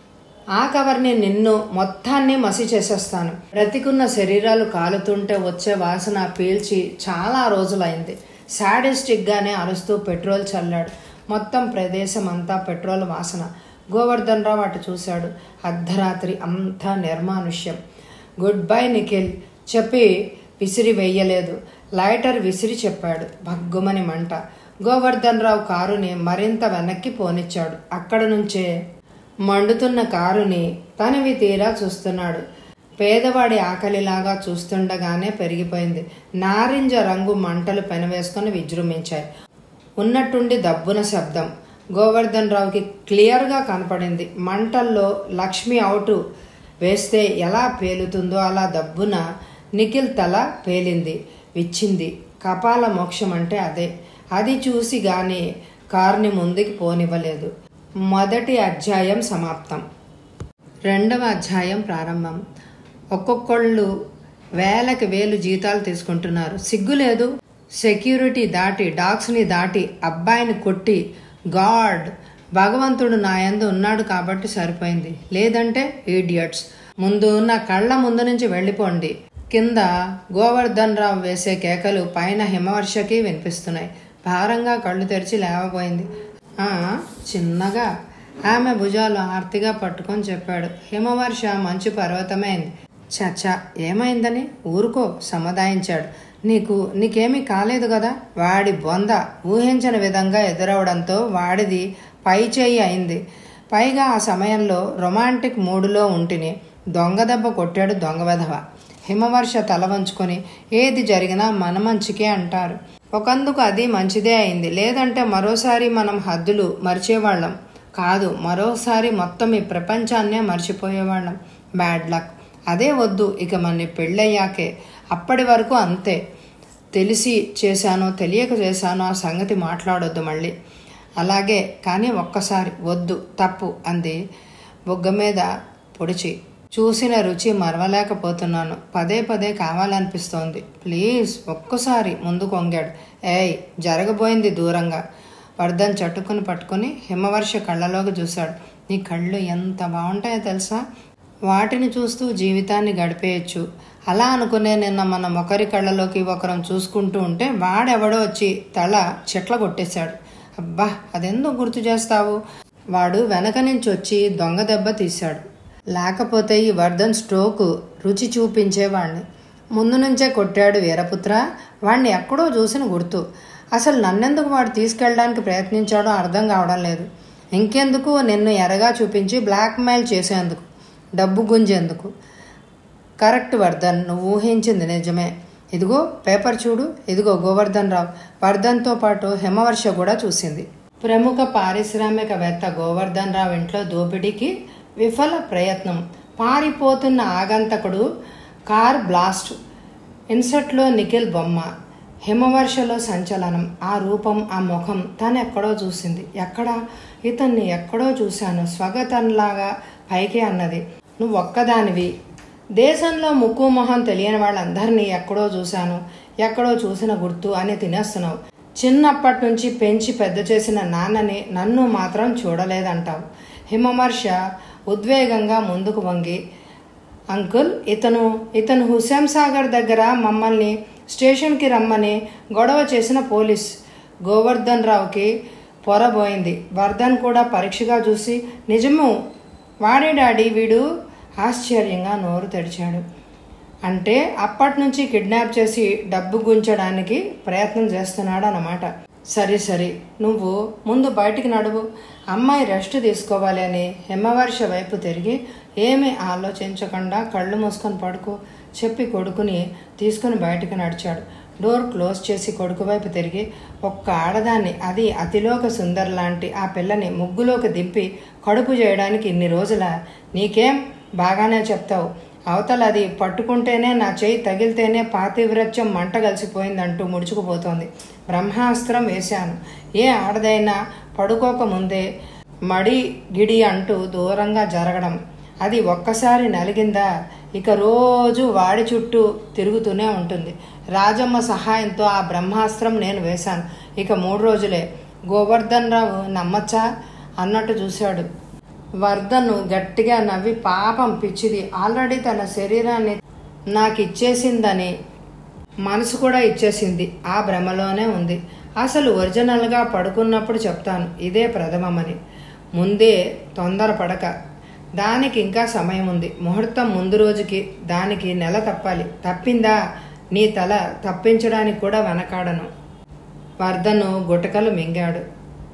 ఆ కవర్ని నిన్ను మొత్తాన్ని మసి చేసేస్తాను బ్రతికున్న శరీరాలు కాలుతుంటే వచ్చే వాసన పీల్చి చాలా రోజులైంది శాడిస్టిక్గానే అరుస్తూ పెట్రోల్ చల్లాడు మొత్తం ప్రదేశం అంతా పెట్రోల్ వాసన గోవర్ధన్ రావు అటు చూశాడు అర్ధరాత్రి అంతా నిర్మానుష్యం గుడ్ బై నిఖిల్ చెప్పి విసిరి వెయ్యలేదు లైటర్ విసిరి చెప్పాడు భగ్గుమని మంట గోవర్ధన్ రావు కారుని మరింత వెనక్కి పోనిచ్చాడు అక్కడ నుంచే మండుతున్న కారుని తనివి తీరా చూస్తున్నాడు పేదవాడి ఆకలిలాగా చూస్తుండగానే పెరిగిపోయింది నారింజ రంగు మంటలు పెనవేసుకుని విజృంభించాయి ఉన్నట్టుండి దబ్బున శబ్దం గోవర్ధన్ రావుకి క్లియర్గా కనపడింది మంటల్లో లక్ష్మి అవుటు వేస్తే ఎలా పేలుతుందో అలా దబ్బున నిఖిల్ తల పేలింది విచ్చింది కపాల మోక్షం అంటే అదే అది చూసి గాని కార్ని ముందుకి పోనివ్వలేదు మొదటి అధ్యాయం సమాప్తం రెండవ అధ్యాయం ప్రారంభం ఒక్కొక్కళ్ళు వేలకి వేలు జీతాలు తీసుకుంటున్నారు సిగ్గు లేదు సెక్యూరిటీ దాటి డాగ్స్ని దాటి అబ్బాయిని కొట్టి గాడ్ భగవంతుడు నా యందు ఉన్నాడు కాబట్టి సరిపోయింది లేదంటే ఈడియట్స్ ముందు నా కళ్ళ ముందు నుంచి వెళ్ళిపోండి కింద గోవర్ధన్ రావు వేసే కేకలు పైన హిమవర్షకి వినిపిస్తున్నాయి భారంగా కళ్ళు తెరిచి లేవబోయింది ఆ చిన్నగా ఆమె భుజాలు ఆర్తిగా పట్టుకొని చెప్పాడు హిమవర్ష మంచు పర్వతమైంది చచ్చా ఏమైందని ఊరుకో సముదాయించాడు నీకు నీకేమీ కాలేదు కదా వాడి బొంద ఊహించని విధంగా ఎదురవడంతో వాడిది పై చేయి అయింది పైగా ఆ సమయంలో రొమాంటిక్ మూడులో ఉంటిని దొంగ దెబ్బ కొట్టాడు దొంగ వెధవ హిమవర్ష తల వంచుకొని ఏది జరిగినా మన మంచికే అంటారు ఒకందుకు అది మంచిదే అయింది లేదంటే మరోసారి మనం హద్దులు మర్చేవాళ్ళం కాదు మరోసారి మొత్తం ఈ ప్రపంచాన్నే మర్చిపోయేవాళ్ళం బ్యాడ్ లక్ అదే వద్దు ఇక మన పెళ్ళయ్యాకే అప్పటి వరకు అంతే తెలిసి చేశానో తెలియక చేశానో ఆ సంగతి మాట్లాడొద్దు మళ్ళీ అలాగే కానీ ఒక్కసారి వద్దు తప్పు అంది బొగ్గ మీద పొడిచి చూసిన రుచి మరవలేకపోతున్నాను పదే పదే కావాలనిపిస్తోంది ప్లీజ్ ఒక్కసారి ముందుకు వంగాడు ఏయ్ జరగబోయింది దూరంగా వర్ధన్ చట్టుకుని పట్టుకుని హిమవర్ష కళ్ళలోకి చూశాడు నీ కళ్ళు ఎంత బాగుంటాయో తెలుసా వాటిని చూస్తూ జీవితాన్ని గడిపేయచ్చు అలా అనుకునే నిన్న మనం ఒకరి కళ్ళలోకి ఒకరం చూసుకుంటూ ఉంటే వాడెవడో వచ్చి తల చెట్ల కొట్టేశాడు అబ్బా అదెందుకు గుర్తు చేస్తావు వాడు వెనక నుంచి వచ్చి దొంగ దెబ్బ తీశాడు లేకపోతే ఈ వర్ధన్ స్ట్రోక్ రుచి చూపించేవాణ్ణి ముందు నుంచే కొట్టాడు వీరపుత్ర వాణ్ణి ఎక్కడో చూసిన గుర్తు అసలు నన్నెందుకు వాడు తీసుకెళ్ళడానికి ప్రయత్నించాడో అర్థం కావడం లేదు ఇంకెందుకు నిన్ను ఎరగా చూపించి బ్లాక్మెయిల్ చేసేందుకు డబ్బు గుంజేందుకు కరెక్ట్ వర్ధన్ నువ్వు ఊహించింది నిజమే ఇదిగో పేపర్ చూడు ఇదిగో గోవర్ధన్ రావు వర్ధన్తో పాటు హిమవర్ష కూడా చూసింది ప్రముఖ పారిశ్రామికవేత్త గోవర్ధన్ రావు ఇంట్లో దోపిడీకి విఫల ప్రయత్నం పారిపోతున్న ఆగంతకుడు కార్ బ్లాస్ట్ ఇన్సర్ట్లో నిఖిల్ బొమ్మ హిమవర్షలో సంచలనం ఆ రూపం ఆ ముఖం తను ఎక్కడో చూసింది ఎక్కడ ఇతన్ని ఎక్కడో చూశాను స్వగతంలాగా పైకి అన్నది నువ్వు ఒక్కదానివి దేశంలో ముక్కు మొహం తెలియని వాళ్ళందరినీ ఎక్కడో చూశాను ఎక్కడో చూసిన గుర్తు అని తినేస్తున్నావు చిన్నప్పటి నుంచి పెంచి పెద్ద చేసిన నాన్నని నన్ను మాత్రం చూడలేదంటావు హిమవర్ష ఉద్వేగంగా ముందుకు వంగి అంకుల్ ఇతను ఇతను హుసేం సాగర్ దగ్గర మమ్మల్ని స్టేషన్కి రమ్మని గొడవ చేసిన పోలీస్ గోవర్ధన్ రావుకి పొరబోయింది వర్ధన్ కూడా పరీక్షగా చూసి నిజము వాడే డాడీ వీడు ఆశ్చర్యంగా నోరు తెరిచాడు అంటే అప్పటి నుంచి కిడ్నాప్ చేసి డబ్బు గుంచడానికి ప్రయత్నం చేస్తున్నాడు అన్నమాట సరే సరే నువ్వు ముందు బయటికి నడువు అమ్మాయి రెస్ట్ తీసుకోవాలి అని హిమవర్ష వైపు తిరిగి ఏమీ ఆలోచించకుండా కళ్ళు మూసుకొని పడుకో చెప్పి కొడుకుని తీసుకుని బయటికి నడిచాడు డోర్ క్లోజ్ చేసి కొడుకు వైపు తిరిగి ఒక్క ఆడదాన్ని అది అతిలోక సుందర్ లాంటి ఆ పిల్లని ముగ్గులోకి దింపి కడుపు చేయడానికి ఇన్ని రోజుల నీకేం బాగానే చెప్తావు అవతల అది పట్టుకుంటేనే నా చేయి తగిలితేనే పాతివ్రత్యం మంట కలిసిపోయిందంటూ ముడుచుకుపోతోంది బ్రహ్మాస్త్రం వేశాను ఏ ఆడదైనా పడుకోకముందే మడి గిడి అంటూ దూరంగా జరగడం అది ఒక్కసారి నలిగిందా ఇక రోజు వాడి చుట్టూ తిరుగుతూనే ఉంటుంది రాజమ్మ సహాయంతో ఆ బ్రహ్మాస్త్రం నేను వేశాను ఇక మూడు రోజులే గోవర్ధన్ రావు నమ్మచ్చా అన్నట్టు చూశాడు వర్ధను గట్టిగా నవ్వి పాపం పిచ్చిది ఆల్రెడీ తన శరీరాన్ని నాకు ఇచ్చేసిందని మనసు కూడా ఇచ్చేసింది ఆ భ్రమలోనే ఉంది అసలు ఒరిజినల్గా పడుకున్నప్పుడు చెప్తాను ఇదే ప్రథమమని ముందే తొందరపడక దానికి ఇంకా సమయం ఉంది ముహూర్తం ముందు రోజుకి దానికి నెల తప్పాలి తప్పిందా నీ తల తప్పించడానికి కూడా వెనకాడను వర్ధను గుటకలు మింగాడు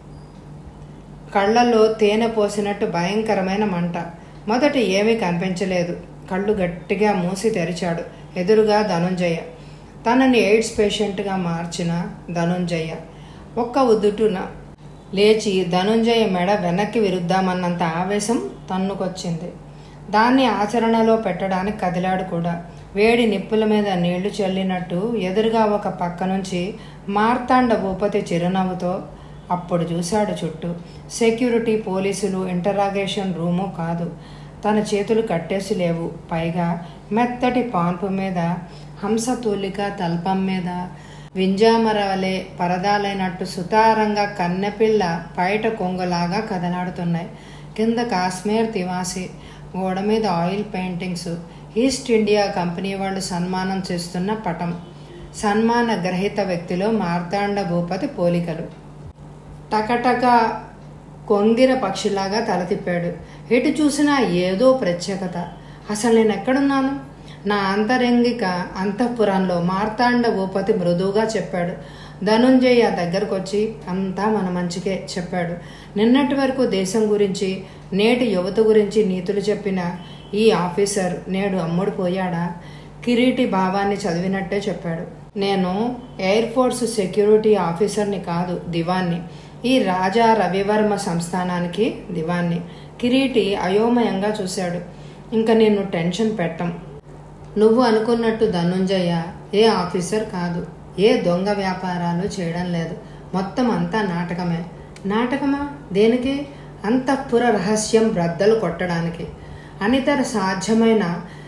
కళ్ళల్లో తేనె పోసినట్టు భయంకరమైన మంట మొదట ఏమీ కనిపించలేదు కళ్ళు గట్టిగా మూసి తెరిచాడు ఎదురుగా ధనుంజయ తనని ఎయిడ్స్ పేషెంట్గా మార్చిన ధనుంజయ ఒక్క ఉద్దుటున లేచి ధనుంజయ మెడ వెనక్కి విరుద్దామన్నంత ఆవేశం తన్నుకొచ్చింది దాన్ని ఆచరణలో పెట్టడానికి కదిలాడు కూడా వేడి నిప్పుల మీద నీళ్లు చల్లినట్టు ఎదురుగా ఒక పక్క నుంచి మార్తాండ భూపతి చిరునవ్వుతో అప్పుడు చూశాడు చుట్టూ సెక్యూరిటీ పోలీసులు ఇంటరాగేషన్ రూము కాదు తన చేతులు కట్టేసి లేవు పైగా మెత్తటి పాన్పు మీద హంసతూలిక తల్పం మీద వింజామరవలే పరదాలైనట్టు సుతారంగా కన్నెపిల్ల పైట కొంగులాగా కదలాడుతున్నాయి కింద కాశ్మీర్ తివాసి గోడ మీద oil paintings East India Company వాళ్ళు సన్మానం చేస్తున్న పటం సన్మాన గ్రహీత వ్యక్తిలో మార్తాండ భూపతి పోలికలు టకటక కొంగిర పక్షిలాగా తల తిప్పాడు ఎటు చూసినా ఏదో ప్రత్యేకత అసలు నేను ఎక్కడున్నాను నా అంతరంగిక అంతఃపురంలో మార్తాండ భూపతి మృదువుగా చెప్పాడు ధనుంజయ దగ్గరకు వచ్చి అంతా మన మంచికే చెప్పాడు నిన్నటి వరకు దేశం గురించి నేటి యువత గురించి నీతులు చెప్పిన ఈ ఆఫీసర్ నేడు అమ్ముడు పోయాడా కిరీటి భావాన్ని చదివినట్టే చెప్పాడు నేను ఎయిర్ ఫోర్స్ సెక్యూరిటీ ఆఫీసర్ని కాదు దివాన్ని ఈ రాజా రవివర్మ సంస్థానానికి దివాన్ని కిరీటి అయోమయంగా చూశాడు ఇంకా నిన్ను టెన్షన్ పెట్టం నువ్వు అనుకున్నట్టు ధనుంజయ ఏ ఆఫీసర్ కాదు ఏ దొంగ వ్యాపారాలు చేయడం లేదు మొత్తం అంతా నాటకమే నాటకమా దేనికి అంతఃపుర రహస్యం బ్రద్దలు కొట్టడానికి అనితర సాధ్యమైన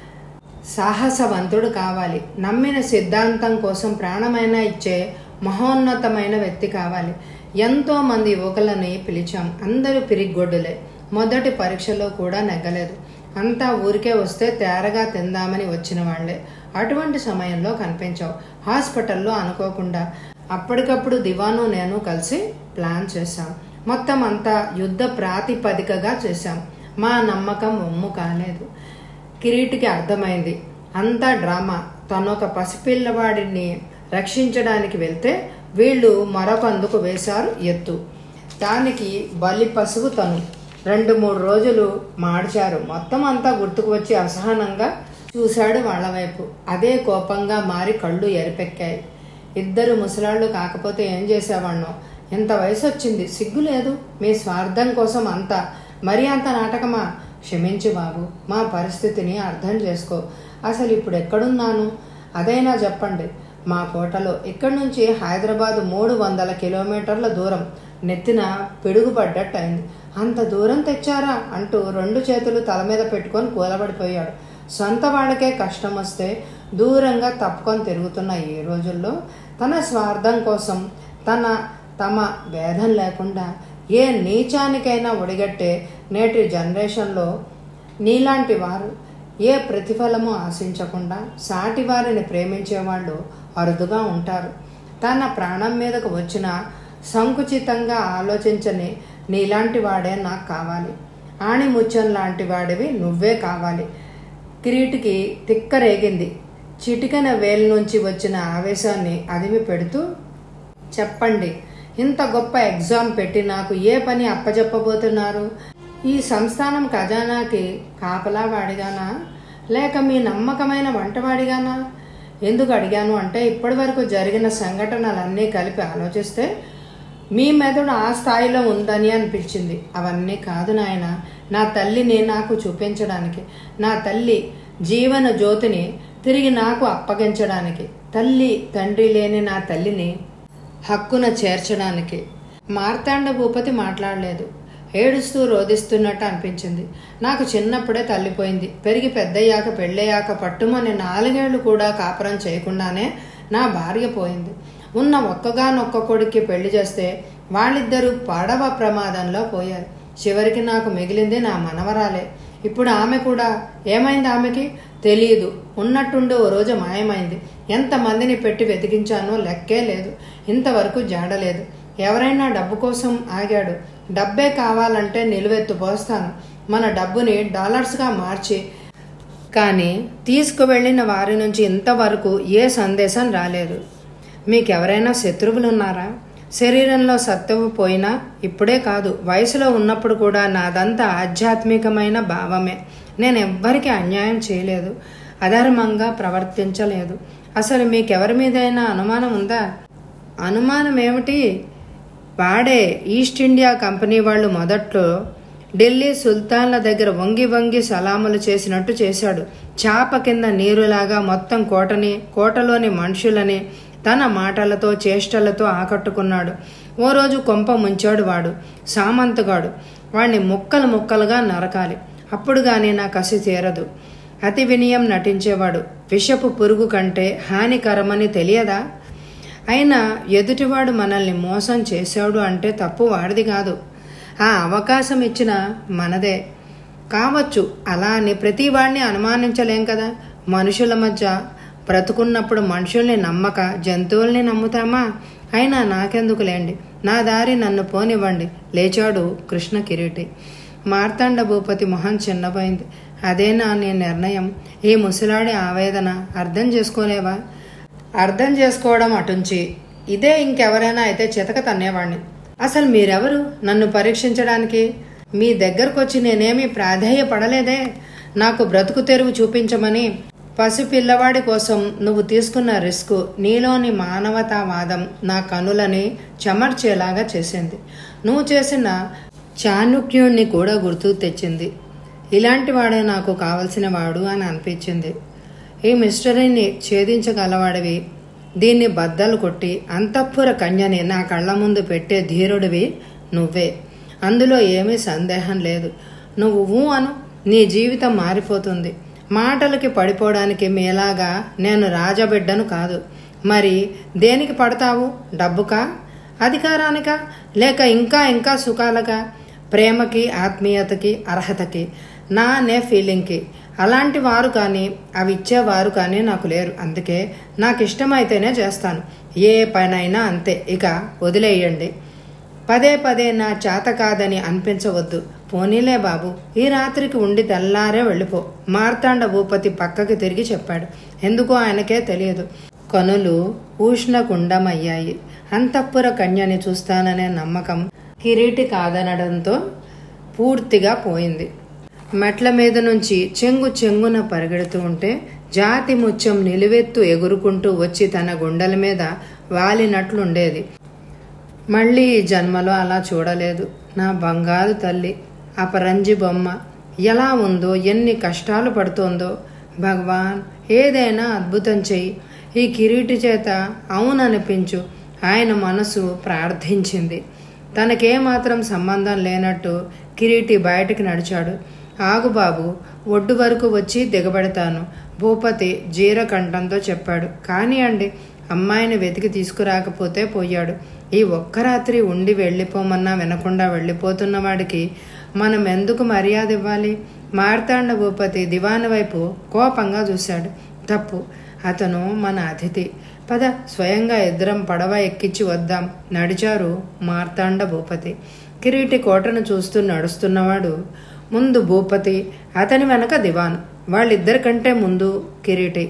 సాహసవంతుడు కావాలి నమ్మిన సిద్ధాంతం కోసం ప్రాణమైన ఇచ్చే మహోన్నతమైన వ్యక్తి కావాలి ఎంతో మంది యువకులని పిలిచాం అందరూ పిరిగ్గొడ్డులే మొదటి పరీక్షలో కూడా నెగ్గలేదు అంతా ఊరికే వస్తే తేరగా తిందామని వచ్చిన వాళ్లే అటువంటి సమయంలో కనిపించావు హాస్పిటల్లో అనుకోకుండా అప్పటికప్పుడు దివాను నేను కలిసి ప్లాన్ చేశాం మొత్తం అంతా యుద్ధ ప్రాతిపదికగా చేశాం మా నమ్మకం ఒమ్ము కాలేదు కిరీటికి అర్థమైంది అంతా డ్రామా తనొక పసిపిల్లవాడిని రక్షించడానికి వెళ్తే వీళ్ళు మరొకందుకు వేశారు ఎత్తు దానికి బలి పసుపు తను రెండు మూడు రోజులు మాడ్చారు మొత్తం అంతా గుర్తుకు వచ్చి అసహనంగా చూశాడు వాళ్ళ వైపు అదే కోపంగా మారి కళ్ళు ఎరిపెక్కాయి ఇద్దరు ముసలాళ్ళు కాకపోతే ఏం చేసేవాళ్ళం ఇంత వయసు వచ్చింది సిగ్గు లేదు మీ స్వార్థం కోసం అంతా మరి అంత నాటకమా క్షమించు బాబు మా పరిస్థితిని అర్థం చేసుకో అసలు ఇప్పుడు ఎక్కడున్నాను అదైనా చెప్పండి మా కోటలో ఇక్కడి నుంచి హైదరాబాద్ మూడు వందల కిలోమీటర్ల దూరం నెత్తిన పిడుగుపడ్డట్టు అయింది అంత దూరం తెచ్చారా అంటూ రెండు చేతులు తల మీద పెట్టుకొని కూలబడిపోయాడు సొంత వాళ్ళకే కష్టం వస్తే దూరంగా తప్పుకొని తిరుగుతున్న ఈ రోజుల్లో తన స్వార్థం కోసం తన తమ భేదం లేకుండా ఏ నీచానికైనా ఒడిగట్టే నేటి జనరేషన్లో నీలాంటి వారు ఏ ప్రతిఫలము ఆశించకుండా సాటి వారిని ప్రేమించేవాళ్ళు అరుదుగా ఉంటారు తన ప్రాణం మీదకు వచ్చిన సంకుచితంగా ఆలోచించని నీలాంటి వాడే నాకు కావాలి ఆణిముత్యం లాంటి వాడివి నువ్వే కావాలి కిరీటికి తిక్క రేగింది చిటికన వేలు నుంచి వచ్చిన ఆవేశాన్ని అదిమి పెడుతూ చెప్పండి ఇంత గొప్ప ఎగ్జామ్ పెట్టి నాకు ఏ పని అప్పచెప్పబోతున్నారు ఈ సంస్థానం ఖజానాకి కాపలా వాడిగానా లేక మీ నమ్మకమైన వంటవాడిగానా ఎందుకు అడిగాను అంటే ఇప్పటి వరకు జరిగిన సంఘటనలన్నీ కలిపి ఆలోచిస్తే మీ మెదడు ఆ స్థాయిలో ఉందని అనిపించింది అవన్నీ కాదు నాయన నా తల్లిని నాకు చూపించడానికి నా తల్లి జీవన జ్యోతిని తిరిగి నాకు అప్పగించడానికి తల్లి తండ్రి లేని నా తల్లిని హక్కున చేర్చడానికి మార్తాండ భూపతి మాట్లాడలేదు ఏడుస్తూ రోధిస్తున్నట్టు అనిపించింది నాకు చిన్నప్పుడే తల్లిపోయింది పెరిగి పెద్దయ్యాక పెళ్ళయ్యాక పట్టుమని నాలుగేళ్లు కూడా కాపురం చేయకుండానే నా భార్య పోయింది ఉన్న ఒక్కగానొక్క కొడుక్కి పెళ్లి చేస్తే వాళ్ళిద్దరూ పడవ ప్రమాదంలో పోయారు చివరికి నాకు మిగిలింది నా మనవరాలే ఇప్పుడు ఆమె కూడా ఏమైంది ఆమెకి తెలియదు ఉన్నట్టుండి ఓ రోజు మాయమైంది ఎంతమందిని పెట్టి వెతికించానో లెక్కే లేదు ఇంతవరకు జాడలేదు ఎవరైనా డబ్బు కోసం ఆగాడు డబ్బే కావాలంటే నిలువెత్తు పోస్తాను మన డబ్బుని డాలర్స్గా మార్చి కానీ తీసుకువెళ్ళిన వారి నుంచి ఇంతవరకు ఏ సందేశం రాలేదు మీకెవరైనా శత్రువులు ఉన్నారా శరీరంలో సత్తువు పోయినా ఇప్పుడే కాదు వయసులో ఉన్నప్పుడు కూడా నాదంతా ఆధ్యాత్మికమైన భావమే నేను ఎవ్వరికి అన్యాయం చేయలేదు అధర్మంగా ప్రవర్తించలేదు అసలు మీకెవరి మీదైనా అనుమానం ఉందా అనుమానం ఏమిటి వాడే ఈస్ట్ ఇండియా కంపెనీ వాళ్ళు మొదట్లో ఢిల్లీ సుల్తాన్ల దగ్గర వంగి వంగి సలాములు చేసినట్టు చేశాడు చాప కింద నీరులాగా మొత్తం కోటని కోటలోని మనుషులని తన మాటలతో చేష్టలతో ఆకట్టుకున్నాడు ఓ రోజు కొంప ముంచాడు వాడు సామంతగాడు వాణ్ణి ముక్కలు ముక్కలుగా నరకాలి అప్పుడు గాని నా కసి తీరదు అతి వినయం నటించేవాడు విషపు పురుగు కంటే హానికరమని తెలియదా అయినా ఎదుటివాడు మనల్ని మోసం చేశాడు అంటే తప్పు వాడిది కాదు ఆ అవకాశం ఇచ్చిన మనదే కావచ్చు అలా అని ప్రతి వాడిని అనుమానించలేం కదా మనుషుల మధ్య బ్రతుకున్నప్పుడు మనుషుల్ని నమ్మక జంతువుల్ని నమ్ముతామా అయినా నాకెందుకులేండి నా దారి నన్ను పోనివ్వండి లేచాడు కృష్ణ కిరీటి మార్తాండ భూపతి మొహం చిన్నపోయింది అదేనా నీ నిర్ణయం ఈ ముసలాడి ఆవేదన అర్థం చేసుకోలేవా అర్థం చేసుకోవడం అటుంచి ఇదే ఇంకెవరైనా అయితే చితక తన్నేవాణ్ణి అసలు మీరెవరు నన్ను పరీక్షించడానికి మీ దగ్గరకొచ్చి నేనేమీ ప్రాధేయపడలేదే నాకు బ్రతుకు తెరువు చూపించమని పసి పిల్లవాడి కోసం నువ్వు తీసుకున్న రిస్క్ నీలోని మానవతావాదం నా కనులని చెమర్చేలాగా చేసింది నువ్వు చేసిన చాణుక్యుణ్ణి కూడా గుర్తుకు తెచ్చింది ఇలాంటి వాడే నాకు కావలసిన వాడు అని అనిపించింది ఈ మిస్టరీని ఛేదించగలవాడివి దీన్ని బద్దలు కొట్టి అంతఃపుర కన్యని నా కళ్ళ ముందు పెట్టే ధీరుడివి నువ్వే అందులో ఏమీ సందేహం లేదు నువ్వు ఊ అను నీ జీవితం మారిపోతుంది మాటలకి పడిపోవడానికి మీలాగా నేను రాజబిడ్డను కాదు మరి దేనికి పడతావు డబ్బుకా అధికారానికా లేక ఇంకా ఇంకా సుఖాలకా ప్రేమకి ఆత్మీయతకి అర్హతకి నా అనే ఫీలింగ్కి అలాంటి వారు కానీ అవి ఇచ్చేవారు కానీ నాకు లేరు అందుకే నాకు ఇష్టమైతేనే చేస్తాను ఏ పనైనా అంతే ఇక వదిలేయండి పదే పదే నా చేత కాదని అనిపించవద్దు పోనీలే బాబు ఈ రాత్రికి ఉండి తెల్లారే వెళ్ళిపో మార్తాండ భూపతి పక్కకి తిరిగి చెప్పాడు ఎందుకో ఆయనకే తెలియదు కనులు ఉష్ణకుండమయ్యాయి అంతఃపుర కన్యని చూస్తాననే నమ్మకం కిరీటి కాదనడంతో పూర్తిగా పోయింది మెట్ల మీద నుంచి చెంగు చెంగున పరిగెడుతూ ఉంటే జాతి ముత్యం నిలువెత్తు ఎగురుకుంటూ వచ్చి తన గుండెల మీద వాలినట్లుండేది మళ్ళీ ఈ జన్మలో అలా చూడలేదు నా బంగారు తల్లి అపరంజి బొమ్మ ఎలా ఉందో ఎన్ని కష్టాలు పడుతోందో భగవాన్ ఏదైనా అద్భుతం చెయ్యి ఈ కిరీటి చేత అవుననిపించు ఆయన మనసు ప్రార్థించింది తనకేమాత్రం సంబంధం లేనట్టు కిరీటి బయటికి నడిచాడు ఆగు బాబు ఒడ్డు వరకు వచ్చి దిగబడతాను భూపతి జీరకంఠంతో చెప్పాడు కానీ అండి అమ్మాయిని వెతికి తీసుకురాకపోతే పోయాడు ఈ ఒక్క రాత్రి ఉండి వెళ్ళిపోమన్నా వినకుండా వెళ్ళిపోతున్న వాడికి మనం ఎందుకు మర్యాద ఇవ్వాలి మార్తాండ భూపతి దివాన్ వైపు కోపంగా చూశాడు తప్పు అతను మన అతిథి పద స్వయంగా ఇద్దరం పడవ ఎక్కించి వద్దాం నడిచారు మార్తాండ భూపతి కిరీటి కోటను చూస్తూ నడుస్తున్నవాడు ముందు భూపతి అతని వెనక దివాన్ వాళ్ళిద్దరికంటే ముందు కిరీటి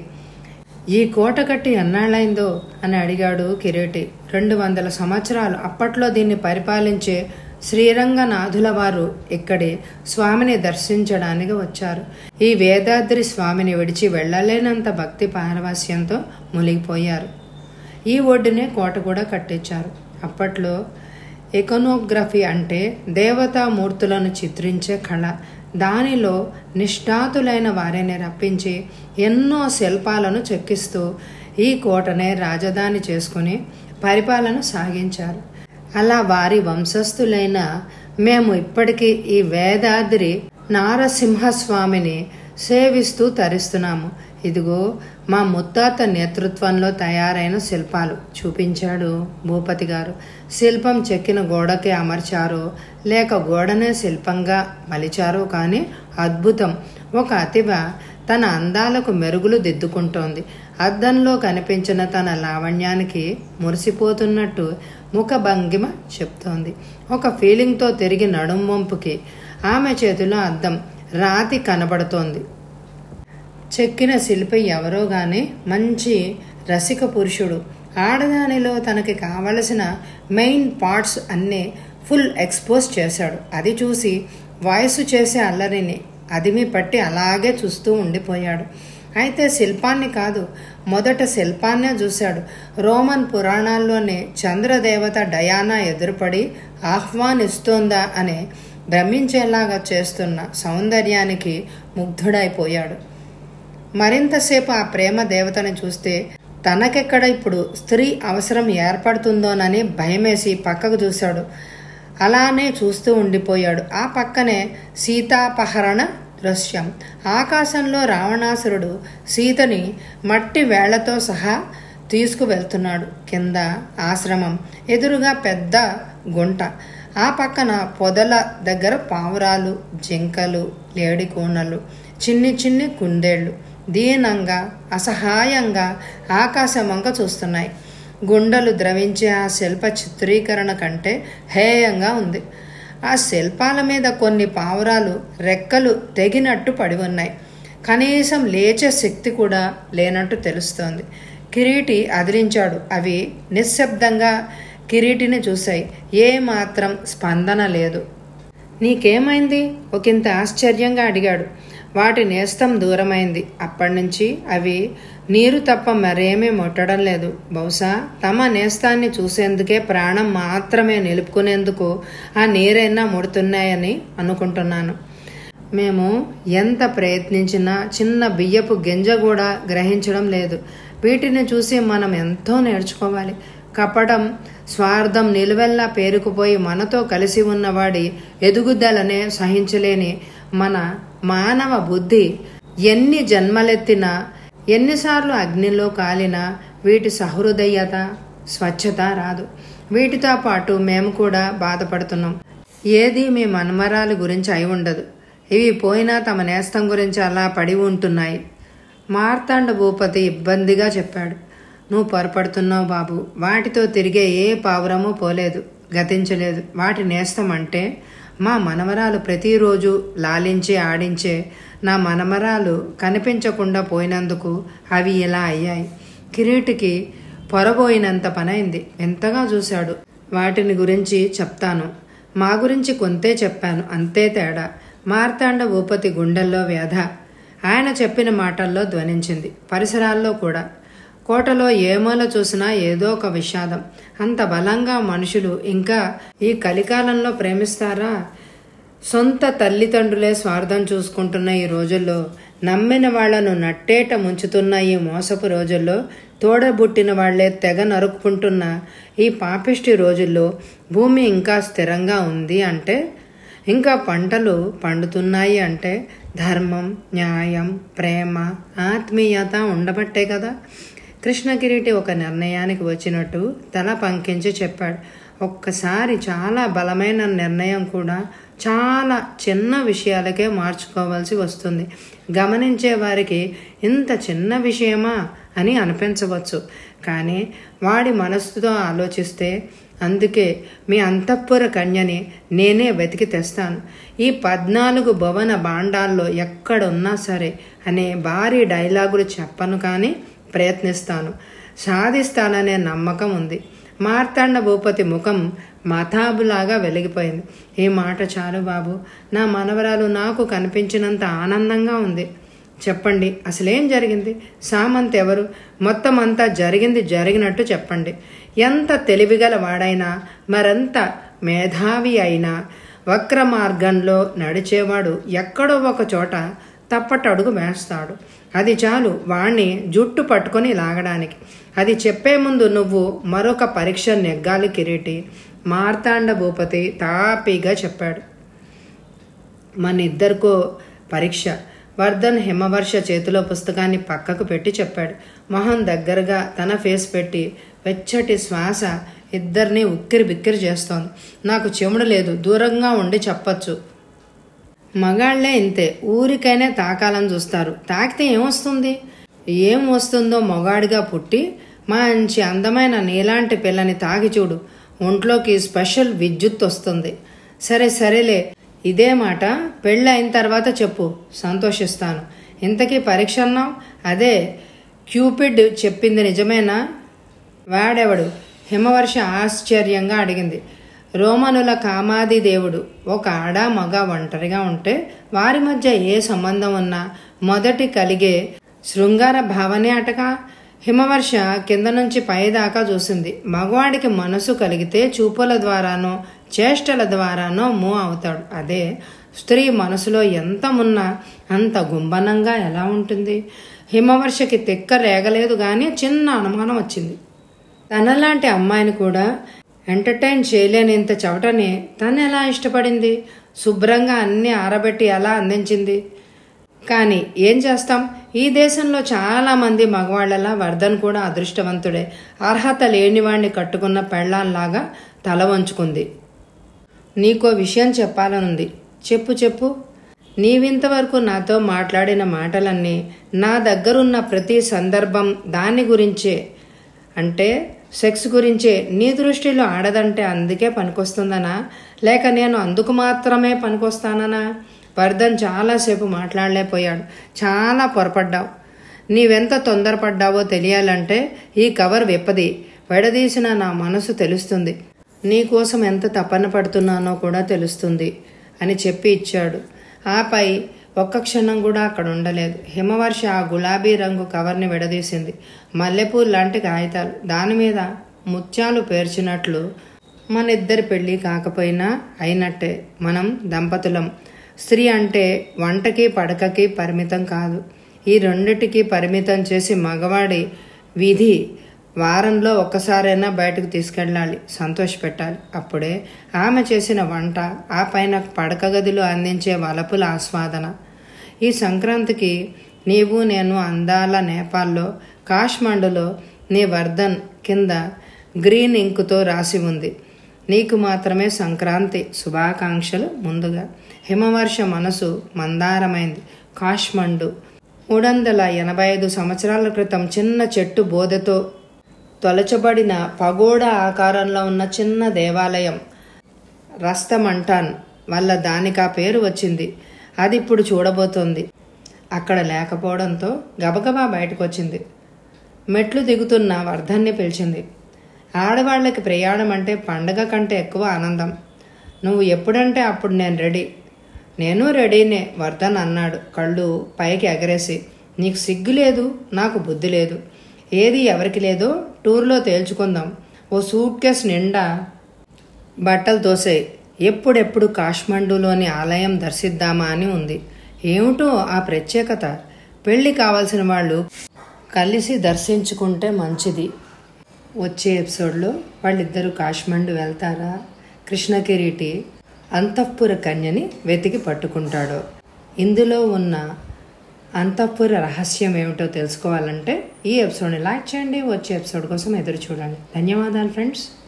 ఈ కోట కట్టి ఎన్నాళ్ళైందో అని అడిగాడు కిరీటి రెండు వందల సంవత్సరాలు అప్పట్లో దీన్ని పరిపాలించే శ్రీరంగనాథుల వారు ఇక్కడి స్వామిని దర్శించడానికి వచ్చారు ఈ వేదాద్రి స్వామిని విడిచి వెళ్ళలేనంత భక్తి పారవాస్యంతో మునిగిపోయారు ఈ ఒడ్డునే కోట కూడా కట్టించారు అప్పట్లో ఎకనోగ్రఫీ అంటే దేవతామూర్తులను చిత్రించే కళ దానిలో నిష్ఠాతులైన వారిని రప్పించి ఎన్నో శిల్పాలను చెక్కిస్తూ ఈ కోటనే రాజధాని చేసుకుని పరిపాలన సాగించారు అలా వారి వంశస్థులైన మేము ఇప్పటికీ ఈ వేదాద్రి నారసింహస్వామిని సేవిస్తూ తరిస్తున్నాము ఇదిగో మా ముత్తాత నేతృత్వంలో తయారైన శిల్పాలు చూపించాడు భూపతి గారు శిల్పం చెక్కిన గోడకి అమర్చారో లేక గోడనే శిల్పంగా మలిచారో కానీ అద్భుతం ఒక అతివ తన అందాలకు మెరుగులు దిద్దుకుంటోంది అద్దంలో కనిపించిన తన లావణ్యానికి మురిసిపోతున్నట్టు ముఖ భంగిమ చెప్తోంది ఒక ఫీలింగ్తో తిరిగి నడుం వంపుకి ఆమె చేతిలో అద్దం రాతి కనబడుతోంది చెక్కిన శిల్పి ఎవరో గాని మంచి రసిక పురుషుడు ఆడదానిలో తనకి కావలసిన మెయిన్ పార్ట్స్ అన్నీ ఫుల్ ఎక్స్పోజ్ చేశాడు అది చూసి వయసు చేసే అల్లరిని అదిమి పట్టి అలాగే చూస్తూ ఉండిపోయాడు అయితే శిల్పాన్ని కాదు మొదట శిల్పాన్నే చూశాడు రోమన్ పురాణాల్లోనే చంద్రదేవత డయానా ఎదురుపడి ఆహ్వానిస్తోందా అనే భ్రమించేలాగా చేస్తున్న సౌందర్యానికి ముగ్ధుడైపోయాడు మరింతసేపు ఆ ప్రేమ దేవతని చూస్తే తనకెక్కడ ఇప్పుడు స్త్రీ అవసరం ఏర్పడుతుందోనని భయమేసి పక్కకు చూశాడు అలానే చూస్తూ ఉండిపోయాడు ఆ పక్కనే సీతాపహరణ దృశ్యం ఆకాశంలో రావణాసురుడు సీతని మట్టి వేళ్లతో సహా తీసుకువెళ్తున్నాడు కింద ఆశ్రమం ఎదురుగా పెద్ద గుంట ఆ పక్కన పొదల దగ్గర పావురాలు జింకలు లేడి కూనలు చిన్ని చిన్ని కుందేళ్లు దీనంగా అసహాయంగా ఆకాశమంక చూస్తున్నాయి గుండెలు ద్రవించే ఆ శిల్ప చిత్రీకరణ కంటే హేయంగా ఉంది ఆ శిల్పాల మీద కొన్ని పావురాలు రెక్కలు తెగినట్టు పడి ఉన్నాయి కనీసం లేచే శక్తి కూడా లేనట్టు తెలుస్తోంది కిరీటి అదిలించాడు అవి నిశ్శబ్దంగా కిరీటిని చూశాయి ఏ మాత్రం స్పందన లేదు నీకేమైంది ఒకంత ఆశ్చర్యంగా అడిగాడు వాటి నేస్తం దూరమైంది అప్పటి నుంచి అవి నీరు తప్ప మరేమీ ముట్టడం లేదు బహుశా తమ నేస్తాన్ని చూసేందుకే ప్రాణం మాత్రమే నిలుపుకునేందుకు ఆ నీరైనా ముడుతున్నాయని అనుకుంటున్నాను మేము ఎంత ప్రయత్నించినా చిన్న బియ్యపు గింజ కూడా గ్రహించడం లేదు వీటిని చూసి మనం ఎంతో నేర్చుకోవాలి కపటం స్వార్థం నిలువెల్లా పేరుకుపోయి మనతో కలిసి ఉన్నవాడి ఎదుగుదలనే సహించలేని మన మానవ బుద్ధి ఎన్ని జన్మలెత్తినా ఎన్నిసార్లు అగ్నిలో కాలినా వీటి సహృదయత స్వచ్ఛత రాదు వీటితో పాటు మేము కూడా బాధపడుతున్నాం ఏది మీ మన్మరాలు గురించి అయి ఉండదు ఇవి పోయినా తమ నేస్తం గురించి అలా పడి ఉంటున్నాయి మార్తాండ భూపతి ఇబ్బందిగా చెప్పాడు నువ్వు పొరపడుతున్నావు బాబు వాటితో తిరిగే ఏ పావురము పోలేదు గతించలేదు వాటి నేస్తం అంటే మా మనమరాలు ప్రతిరోజు లాలించి ఆడించే నా మనమరాలు కనిపించకుండా పోయినందుకు అవి ఇలా అయ్యాయి కిరీటికి పొరబోయినంత పనైంది ఎంతగా చూశాడు వాటిని గురించి చెప్తాను మా గురించి కొంతే చెప్పాను అంతే తేడా మార్తాండ భూపతి గుండెల్లో వ్యధ ఆయన చెప్పిన మాటల్లో ధ్వనించింది పరిసరాల్లో కూడా కోటలో ఏమోల చూసినా ఏదో ఒక విషాదం అంత బలంగా మనుషులు ఇంకా ఈ కలికాలంలో ప్రేమిస్తారా సొంత తల్లిదండ్రులే స్వార్థం చూసుకుంటున్న ఈ రోజుల్లో నమ్మిన వాళ్లను నట్టేట ముంచుతున్న ఈ మోసపు రోజుల్లో తోడబుట్టిన వాళ్లే తెగ నరుక్కుంటున్న ఈ పాపిష్టి రోజుల్లో భూమి ఇంకా స్థిరంగా ఉంది అంటే ఇంకా పంటలు పండుతున్నాయి అంటే ధర్మం న్యాయం ప్రేమ ఆత్మీయత ఉండబట్టే కదా కృష్ణకిరీటి ఒక నిర్ణయానికి వచ్చినట్టు తల పంకించి చెప్పాడు ఒక్కసారి చాలా బలమైన నిర్ణయం కూడా చాలా చిన్న విషయాలకే మార్చుకోవాల్సి వస్తుంది గమనించే వారికి ఇంత చిన్న విషయమా అని అనిపించవచ్చు కానీ వాడి మనస్సుతో ఆలోచిస్తే అందుకే మీ అంతఃపుర కన్యని నేనే వెతికి తెస్తాను ఈ పద్నాలుగు భవన బాండాల్లో ఎక్కడున్నా సరే అనే భారీ డైలాగులు చెప్పను కానీ ప్రయత్నిస్తాను సాధిస్తాననే నమ్మకం ఉంది మార్తాండ భూపతి ముఖం మతాబులాగా వెలిగిపోయింది ఈ మాట చాలు బాబు నా మనవరాలు నాకు కనిపించినంత ఆనందంగా ఉంది చెప్పండి అసలేం జరిగింది సామంత్ ఎవరు మొత్తం అంతా జరిగింది జరిగినట్టు చెప్పండి ఎంత తెలివిగల వాడైనా మరెంత మేధావి అయినా వక్ర మార్గంలో నడిచేవాడు ఎక్కడో ఒక చోట తప్పటడుగు వేస్తాడు అది చాలు వాణ్ణి జుట్టు పట్టుకొని లాగడానికి అది చెప్పే ముందు నువ్వు మరొక పరీక్ష నెగ్గాలి కిరీటి మార్తాండ భూపతి తాపీగా చెప్పాడు మన ఇద్దరికో పరీక్ష వర్ధన్ హిమవర్ష చేతిలో పుస్తకాన్ని పక్కకు పెట్టి చెప్పాడు మొహం దగ్గరగా తన ఫేస్ పెట్టి వెచ్చటి శ్వాస ఇద్దరిని ఉక్కిరి బిక్కిరి చేస్తోంది నాకు చెముడు లేదు దూరంగా ఉండి చెప్పచ్చు మగాళ్లే ఇంతే ఊరికైనా తాకాలని చూస్తారు తాకితే ఏమొస్తుంది ఏం వస్తుందో మొగాడిగా పుట్టి మంచి అందమైన నీలాంటి పిల్లని తాగి చూడు ఒంట్లోకి స్పెషల్ విద్యుత్ వస్తుంది సరే సరేలే ఇదే మాట పెళ్ళి అయిన తర్వాత చెప్పు సంతోషిస్తాను ఇంతకీ పరీక్ష అన్నావు అదే క్యూపిడ్ చెప్పింది నిజమేనా వాడెవడు హిమవర్ష ఆశ్చర్యంగా అడిగింది రోమనుల కామాది దేవుడు ఒక ఆడ మగ ఒంటరిగా ఉంటే వారి మధ్య ఏ సంబంధం ఉన్నా మొదటి కలిగే శృంగార భావనే అటక హిమవర్ష కింద నుంచి పైదాకా చూసింది మగవాడికి మనసు కలిగితే చూపుల ద్వారానో చేష్టల ద్వారానో మూవ్ అవుతాడు అదే స్త్రీ మనసులో ఎంత ఉన్నా అంత గుంబనంగా ఎలా ఉంటుంది హిమవర్షకి తిక్క రేగలేదు కానీ చిన్న అనుమానం వచ్చింది తనలాంటి అమ్మాయిని కూడా ఎంటర్టైన్ చేయలేనంత చవటని తను ఎలా ఇష్టపడింది శుభ్రంగా అన్నీ ఆరబెట్టి ఎలా అందించింది కానీ ఏం చేస్తాం ఈ దేశంలో చాలా మంది మగవాళ్ళలా వర్ధన్ కూడా అదృష్టవంతుడే అర్హత లేనివాణ్ణి కట్టుకున్న పెళ్ళాంలాగా తల వంచుకుంది నీకో విషయం చెప్పాలనుంది చెప్పు చెప్పు నీవింతవరకు నాతో మాట్లాడిన మాటలన్నీ నా దగ్గరున్న ప్రతి సందర్భం దాని గురించే అంటే సెక్స్ గురించే నీ దృష్టిలో ఆడదంటే అందుకే పనికొస్తుందనా లేక నేను అందుకు మాత్రమే పనికొస్తాననా వర్ధన్ చాలాసేపు మాట్లాడలేకపోయాడు చాలా పొరపడ్డావు నీవెంత తొందరపడ్డావో తెలియాలంటే ఈ కవర్ విప్పది విడదీసిన నా మనసు తెలుస్తుంది నీకోసం ఎంత తపన పడుతున్నానో కూడా తెలుస్తుంది అని చెప్పి ఇచ్చాడు ఆపై ఒక్క క్షణం కూడా అక్కడ ఉండలేదు హిమవర్ష ఆ గులాబీ రంగు కవర్ని విడదీసింది మల్లెపూలు లాంటి కాగితాలు దాని మీద ముత్యాలు పేర్చినట్లు మన ఇద్దరి పెళ్ళి కాకపోయినా అయినట్టే మనం దంపతులం స్త్రీ అంటే వంటకి పడకకి పరిమితం కాదు ఈ రెండిటికి పరిమితం చేసి మగవాడి విధి వారంలో ఒక్కసారైనా బయటకు తీసుకెళ్ళాలి సంతోషపెట్టాలి అప్పుడే ఆమె చేసిన వంట ఆ పైన పడక గదిలో అందించే వలపుల ఆస్వాదన ఈ సంక్రాంతికి నీవు నేను అందాల నేపాల్లో కాష్మండులో నీ వర్ధన్ కింద గ్రీన్ ఇంకుతో రాసి ఉంది నీకు మాత్రమే సంక్రాంతి శుభాకాంక్షలు ముందుగా హిమవర్ష మనసు మందారమైంది కాష్మండు మూడు వందల ఎనభై ఐదు సంవత్సరాల క్రితం చిన్న చెట్టు బోధతో తొలచబడిన పగోడా ఆకారంలో ఉన్న చిన్న దేవాలయం రస్తమంటాన్ వల్ల దానికి ఆ పేరు వచ్చింది అది ఇప్పుడు చూడబోతోంది అక్కడ లేకపోవడంతో గబగబా బయటకు వచ్చింది మెట్లు దిగుతున్న వర్ధన్ని పిలిచింది ఆడవాళ్ళకి ప్రయాణం అంటే పండగ కంటే ఎక్కువ ఆనందం నువ్వు ఎప్పుడంటే అప్పుడు నేను రెడీ నేను రెడీనే వర్ధన్ అన్నాడు కళ్ళు పైకి ఎగరేసి నీకు సిగ్గు లేదు నాకు బుద్ధి లేదు ఏది ఎవరికి లేదో టూర్లో తేల్చుకుందాం ఓ సూట్ కేస్ నిండా బట్టలు తోసాయి ఎప్పుడెప్పుడు కాష్మండులోని ఆలయం దర్శిద్దామా అని ఉంది ఏమిటో ఆ ప్రత్యేకత పెళ్లి కావాల్సిన వాళ్ళు కలిసి దర్శించుకుంటే మంచిది వచ్చే ఎపిసోడ్లో వాళ్ళిద్దరూ కాశ్మండు వెళ్తారా కృష్ణకిరీటి అంతఃపుర కన్యని వెతికి పట్టుకుంటాడు ఇందులో ఉన్న అంతఃపుర రహస్యం ఏమిటో తెలుసుకోవాలంటే ఈ ఎపిసోడ్ని లైక్ చేయండి వచ్చే ఎపిసోడ్ కోసం ఎదురు చూడండి ధన్యవాదాలు ఫ్రెండ్స్